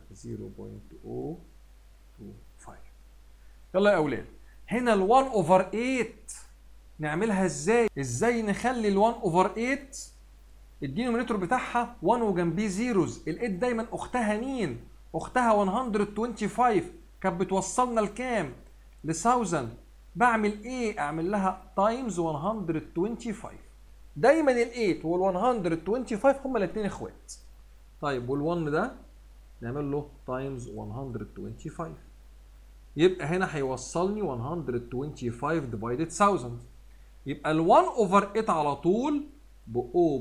0.025 يلا يا اولاد هنا ال 1 اوفر 8 نعملها ازاي ازاي نخلي ال 1 اوفر 8 الدينومينيتور بتاعها 1 وجنبيه زيروز ال 8 دايما اختها مين اختها 125 كانت بتوصلنا لكام ل 1000 بعمل ايه اعمل لها تايمز 125 دايما ال 8 وال 125 هما الاثنين اخوات طيب وال 1 ده نعمل له تايمز 125 يبقى هنا هيوصلني 125 ديفايدد 1000 يبقى ال 1 اوفر 8 على طول ب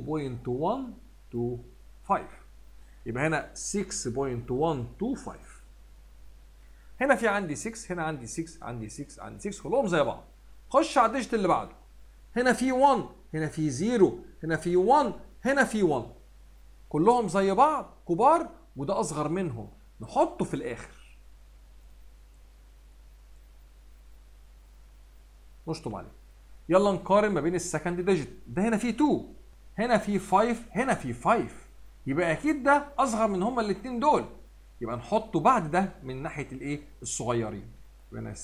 0.125 يبقى هنا 6.125 هنا في عندي 6 هنا عندي 6 عندي 6 عندي 6 كلهم زي بعض خش على الديجيت اللي بعده هنا في 1 هنا في 0 هنا في 1 هنا في 1 كلهم زي بعض كبار وده اصغر منهم نحطه في الاخر نشطب عليه يلا نقارن ما بين السكند ديجيت ده هنا في 2 هنا في 5 هنا في 5 يبقى اكيد ده اصغر من هما الاثنين دول يبقى نحطه بعد ده من ناحيه الايه الصغيرين يبقى هنا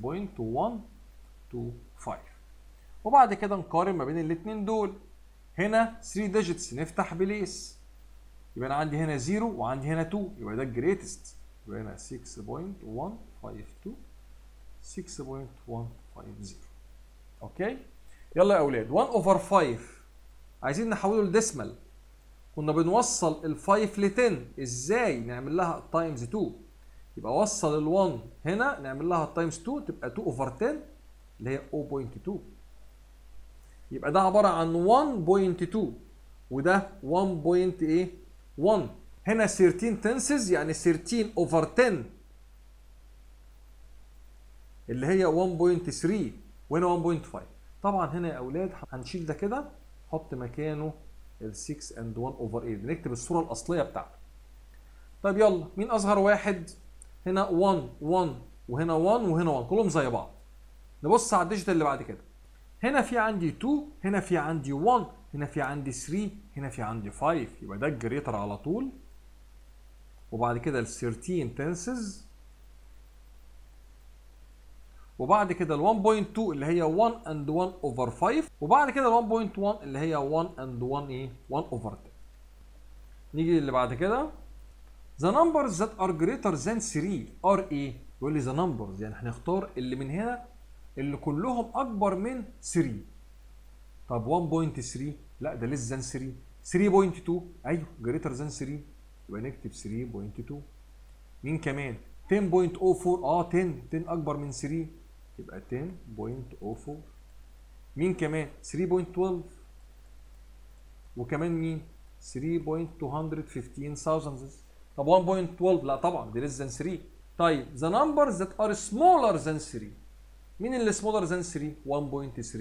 6.125 وبعد كده نقارن ما بين الاثنين دول هنا 3 ديجيتس نفتح بليس يبقى انا عندي هنا 0 وعندي هنا 2 يبقى ده الجريتست يبقى هنا 6.152 6.150 اوكي يلا يا اولاد 1 اوفر 5 عايزين نحوله لديسمال كنا بنوصل ال 5 ل 10 ازاي نعمل لها تايمز 2 يبقى وصل ال 1 هنا نعمل لها تايمز 2 تبقى 2 اوفر 10 اللي هي 0.2 يبقى ده عباره عن 1.2 وده 1. ايه 1 هنا 13 تنسز يعني 13 اوفر 10 اللي هي 1.3 وهنا 1.5 طبعا هنا يا اولاد هنشيل ده كده حط مكانه ال 6 اند 1 اوفر 8 بنكتب الصوره الاصليه بتاعته طيب يلا مين اصغر واحد هنا 1 1 وهنا 1 وهنا 1 كلهم زي بعض نبص على الديجيتال اللي بعد كده هنا في عندي 2 هنا في عندي 1 هنا في عندي 3 هنا في عندي 5 يبقى ده الجريتر على طول وبعد كده ال 13 تنسز وبعد كده ال 1.2 اللي هي 1 and 1 over 5 وبعد كده ال 1.1 اللي هي 1 and 1 ايه 1 over 10 نيجي اللي بعد كده the numbers that are greater than 3 are ايه يقول لي the numbers يعني هنختار اللي من هنا اللي كلهم اكبر من 3 طب 1.3 لا ده less than 3 3.2 ايوه greater than 3 يبقى نكتب 3.2 مين كمان 10.04 اه 10 10 اكبر من 3 يبقى 10.04 مين كمان 3.12 وكمان مين 3.215 طب 1.12 لا طبعا دي less than 3 طيب the numbers that are smaller than 3 مين اللي smaller than 3 1.3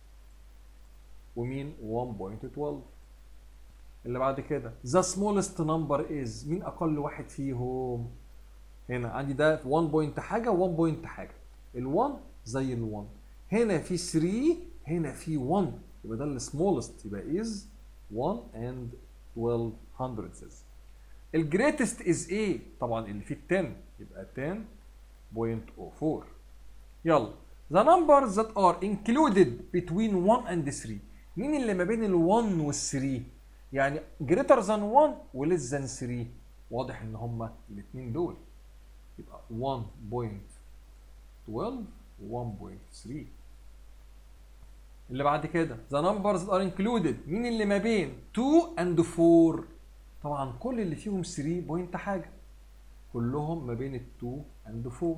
ومين 1.12 اللي بعد كده the smallest number is مين اقل واحد فيهم هنا عندي ده 1 بوينت حاجه 1 بوينت حاجه ال1 زي ال1 هنا في 3 هنا في 1 يبقى ده السمولست يبقى از 1 and 12 hundredths الجريتست از ايه طبعا اللي فيه 10 يبقى 10.04 يلا the numbers that are included between 1 and 3 مين اللي ما بين ال1 وال3 يعني greater than 1 و less than 3 واضح ان هما الاثنين دول يبقى 1.12 و 1.3 اللي بعد كده the numbers are included مين اللي ما بين 2 and 4 طبعا كل اللي فيهم 3 بوينت حاجه كلهم ما بين ال 2 and 4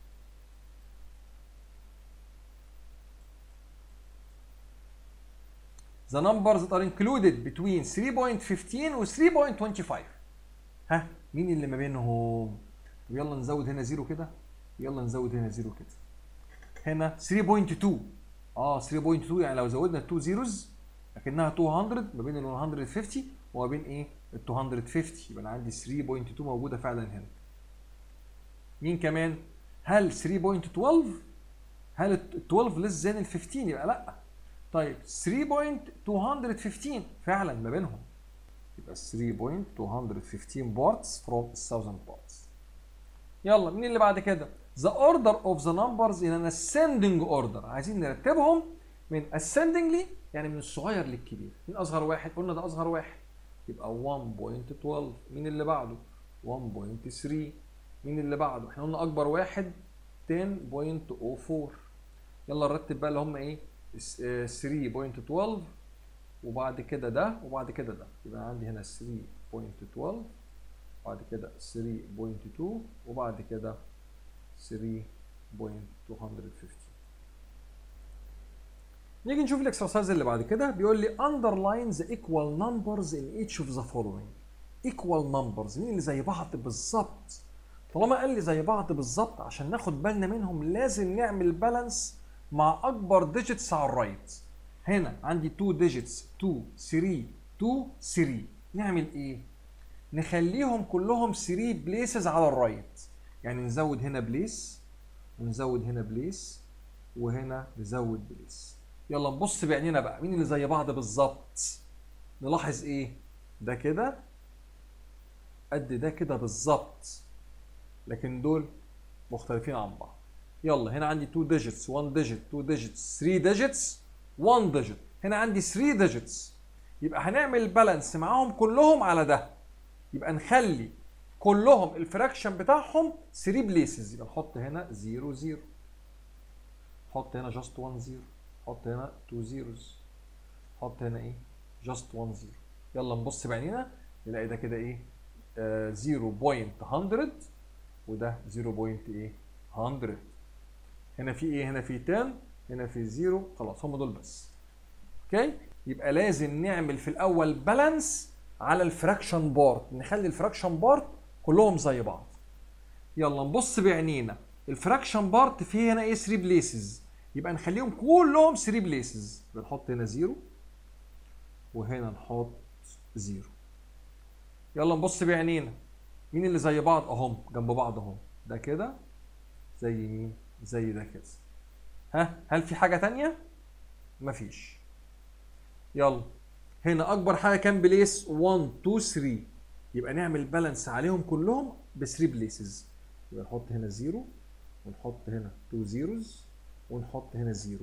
The numbers that are included between 3.15 و 3.25 ها مين اللي ما بينهم؟ طب يلا نزود هنا زيرو كده يلا نزود هنا زيرو كده هنا 3.2 اه 3.2 يعني لو زودنا 2 زيروز اكنها 200 ما بين ال 150 وما بين ايه ال 250 يبقى انا عندي 3.2 موجوده فعلا هنا مين كمان هل 3.12 هل ال 12 ليس ذان ال 15 يبقى لا طيب 3.215 فعلا ما بينهم يبقى 3.215 بارتس from 1000 بارتس يلا مين اللي بعد كده the order of the numbers in an ascending order عايزين نرتبهم من ascendingly يعني من الصغير للكبير مين اصغر واحد قلنا ده اصغر واحد يبقى 1.12 مين اللي بعده 1.3 مين اللي بعده احنا قلنا اكبر واحد 10.04 يلا نرتب بقى اللي هم ايه 3.12 وبعد كده ده وبعد كده ده يبقى عندي هنا 3.12 بعد كده 3.2 وبعد كده 3.215 نيجي نشوف الاكسرسايز اللي بعد كده بيقول لي underline the equal numbers in each of the following equal numbers مين اللي زي بعض بالظبط طالما قال لي زي بعض بالظبط عشان ناخد بالنا منهم لازم نعمل بالانس مع اكبر ديجيتس على الرايت هنا عندي 2 ديجيتس 2 3 2 3 نعمل ايه نخليهم كلهم 3 بليسز على الرايت يعني نزود هنا بليس ونزود هنا بليس وهنا نزود بليس يلا نبص بعينينا بقى مين اللي زي بعض بالظبط نلاحظ ايه ده كده قد ده كده بالظبط لكن دول مختلفين عن بعض يلا هنا عندي 2 ديجيتس 1 ديجيت 2 ديجيتس 3 ديجيتس 1 ديجيت هنا عندي 3 ديجيتس يبقى هنعمل بالانس معاهم كلهم على ده يبقى نخلي كلهم الفراكشن بتاعهم 3 بليسز يبقى نحط هنا 0 0 نحط هنا جاست 1 0 نحط هنا 2 زيروز نحط هنا ايه جاست 1 0 يلا نبص بعينينا نلاقي ده كده ايه آه 0.100 وده 0. ايه 100 هنا في ايه هنا في 10 هنا في 0 خلاص هم دول بس اوكي يبقى لازم نعمل في الاول بالانس على الفراكشن بارت نخلي الفراكشن بارت كلهم زي بعض يلا نبص بعينينا الفراكشن بارت فيه هنا ايه 3 بليسز يبقى نخليهم كلهم 3 بليسز بنحط هنا 0 وهنا نحط 0 يلا نبص بعينينا مين اللي زي بعض اهم جنب بعض اهم ده كده زي مين زي ده كده ها هل في حاجه تانية مفيش يلا هنا اكبر حاجه كام بليس 1 2 3 يبقى نعمل بالانس عليهم كلهم ب 3 بليسز يبقى نحط هنا 0 ونحط هنا 2 زيروز ونحط هنا 0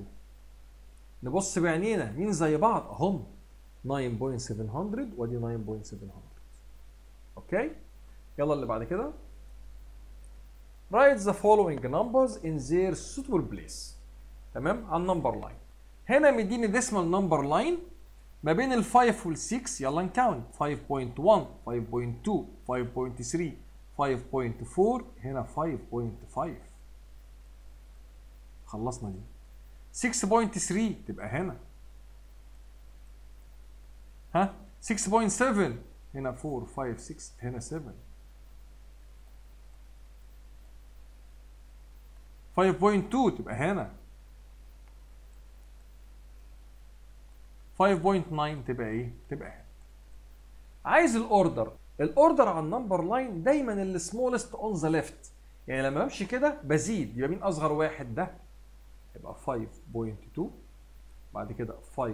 نبص بعينينا مين زي بعض اهم 9.700 وادي 9.700 اوكي يلا اللي بعد كده write the following numbers in their suitable place تمام على النمبر لاين هنا مديني ديسمال نمبر لاين ما بين ال 5 وال 6 يلا نكاونت 5.1 5.2 5.3 5.4 هنا 5.5 خلصنا دي 6.3 تبقى هنا ها 6.7 هنا 4 5 6 هنا 7 5.2 تبقى هنا 5.9 تبقى ايه؟ تبقى هنا عايز الاوردر الاوردر على النمبر لاين دايما السمولست اون ذا ليفت يعني لما بمشي كده بزيد يبقى مين اصغر واحد ده؟ يبقى 5.2 بعد كده 5.5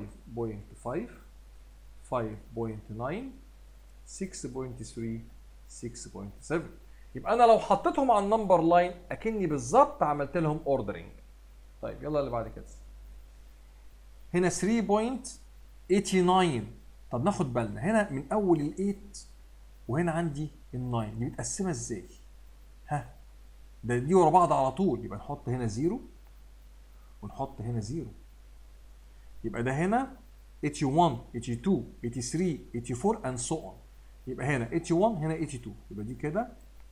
5.9 6.3 6.7 يبقى انا لو حطيتهم على النمبر لاين اكني بالظبط عملت لهم اوردرنج طيب يلا اللي بعد كده هنا 3.89 طب ناخد بالنا هنا من اول ال 8 وهنا عندي ال 9 دي متقسمه ازاي؟ ها ده دي ورا بعض على طول يبقى نحط هنا 0 ونحط هنا 0 يبقى ده هنا 81 82 83 84 and so on يبقى هنا 81 هنا 82 يبقى دي كده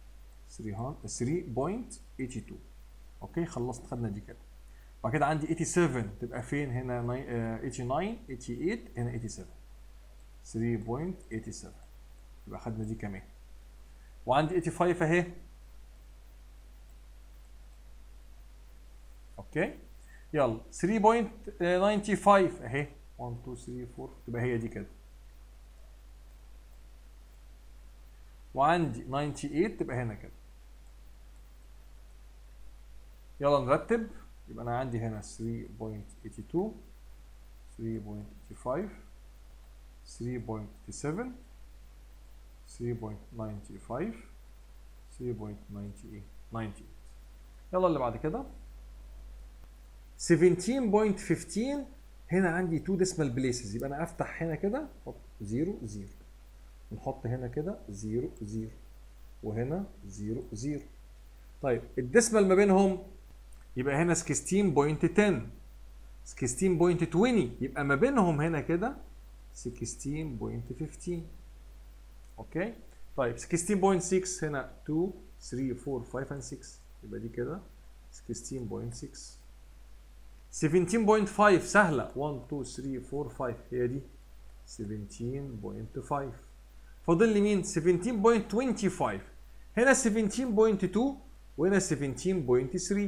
3.82 اوكي خلصت خدنا دي كده بعد كده عندي 87 تبقى فين هنا 89 88 هنا 87 3.87 يبقى خدنا دي كمان وعندي 85 اهي اوكي يلا 3.95 اهي 1 2 3 4 تبقى هي دي كده وعندي 98 تبقى هنا كده يلا نرتب يبقى انا عندي هنا 3.82 3.85 3.87 3.95 3.98 يلا اللي بعد كده 17.15 هنا عندي 2 ديسمال بليسز يبقى انا افتح هنا كده احط 0 0 ونحط هنا كده 0 0 وهنا 0 0 طيب الديسمال ما بينهم يبقى هنا 16.10 16.20 يبقى ما بينهم هنا كده 16.15 اوكي طيب 16.6 هنا 2 3 4 5 and 6 يبقى دي كده 16.6 17.5 سهلة 1 2 3 4 5 هي دي 17.5 فاضل لي مين 17.25 هنا 17.2 وهنا 17.3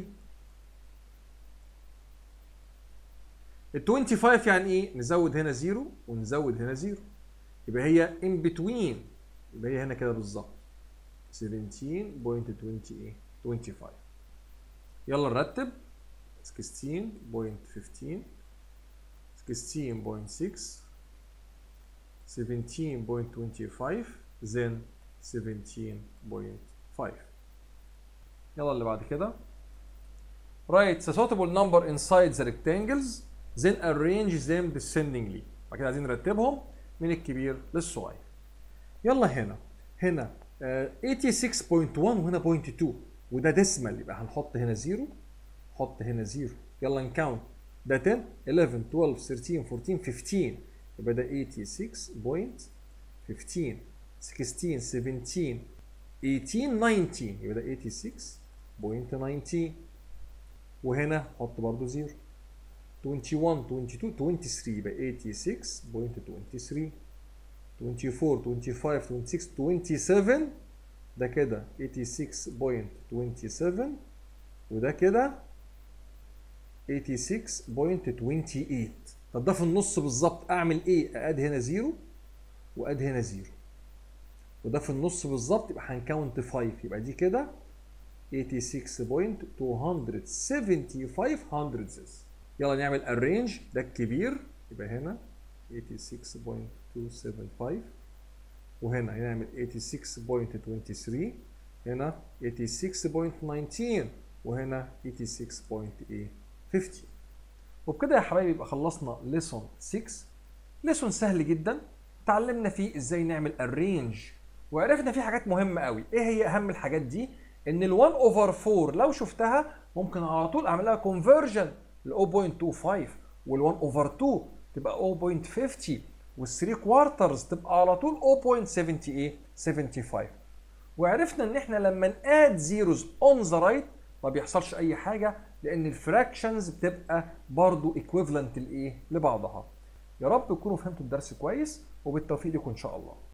ال 25 يعني ايه؟ نزود هنا 0 ونزود هنا 0 يبقى هي in between يبقى هي هنا كده بالظبط 17.25 يلا نرتب 16.15 16.6 17.25 then 17.5 يلا اللي بعد كده write the suitable number inside the rectangles then arrange them descendingly بعد كده عايزين نرتبهم من الكبير للصغير يلا هنا هنا آه، 86.1 وهنا 0.2 وده ديسمال يبقى هنحط هنا 0 نحط هنا 0 يلا نكاونت ده 10 11 12 13 14 15 يبقى ده 86.15 16 17 18 19 يبقى ده 86.19 وهنا حط برضو 0 21 22 23 يبقى 86.23 24 25 26 27 ده كده 86.27 وده كده 86.28 طب ده في النص بالظبط اعمل ايه؟ اقاد هنا 0 واد هنا 0 وده في النص بالظبط يبقى هنكاونت 5 يبقى دي كده 86.275 hundredths يلا نعمل arrange ده الكبير يبقى هنا 86.275 وهنا هنعمل 86.23 هنا 86.19 وهنا 86.850 وبكده يا حبايبي يبقى خلصنا ليسون 6 ليسون سهل جدا اتعلمنا فيه ازاي نعمل arrange وعرفنا في حاجات مهمه قوي ايه هي اهم الحاجات دي ان ال 1 اوفر 4 لو شفتها ممكن على طول اعمل لها كونفرجن ل 0.25 وال 1 اوفر 2 تبقى 0.50 وال 3 كوارترز تبقى على طول 0.78 وعرفنا ان احنا لما ناد زيروز اون ذا رايت ما بيحصلش اي حاجه لان الفراكشنز بتبقى برضو ايكويفالنت لايه لبعضها يا رب تكونوا فهمتوا الدرس كويس وبالتوفيق لكم ان شاء الله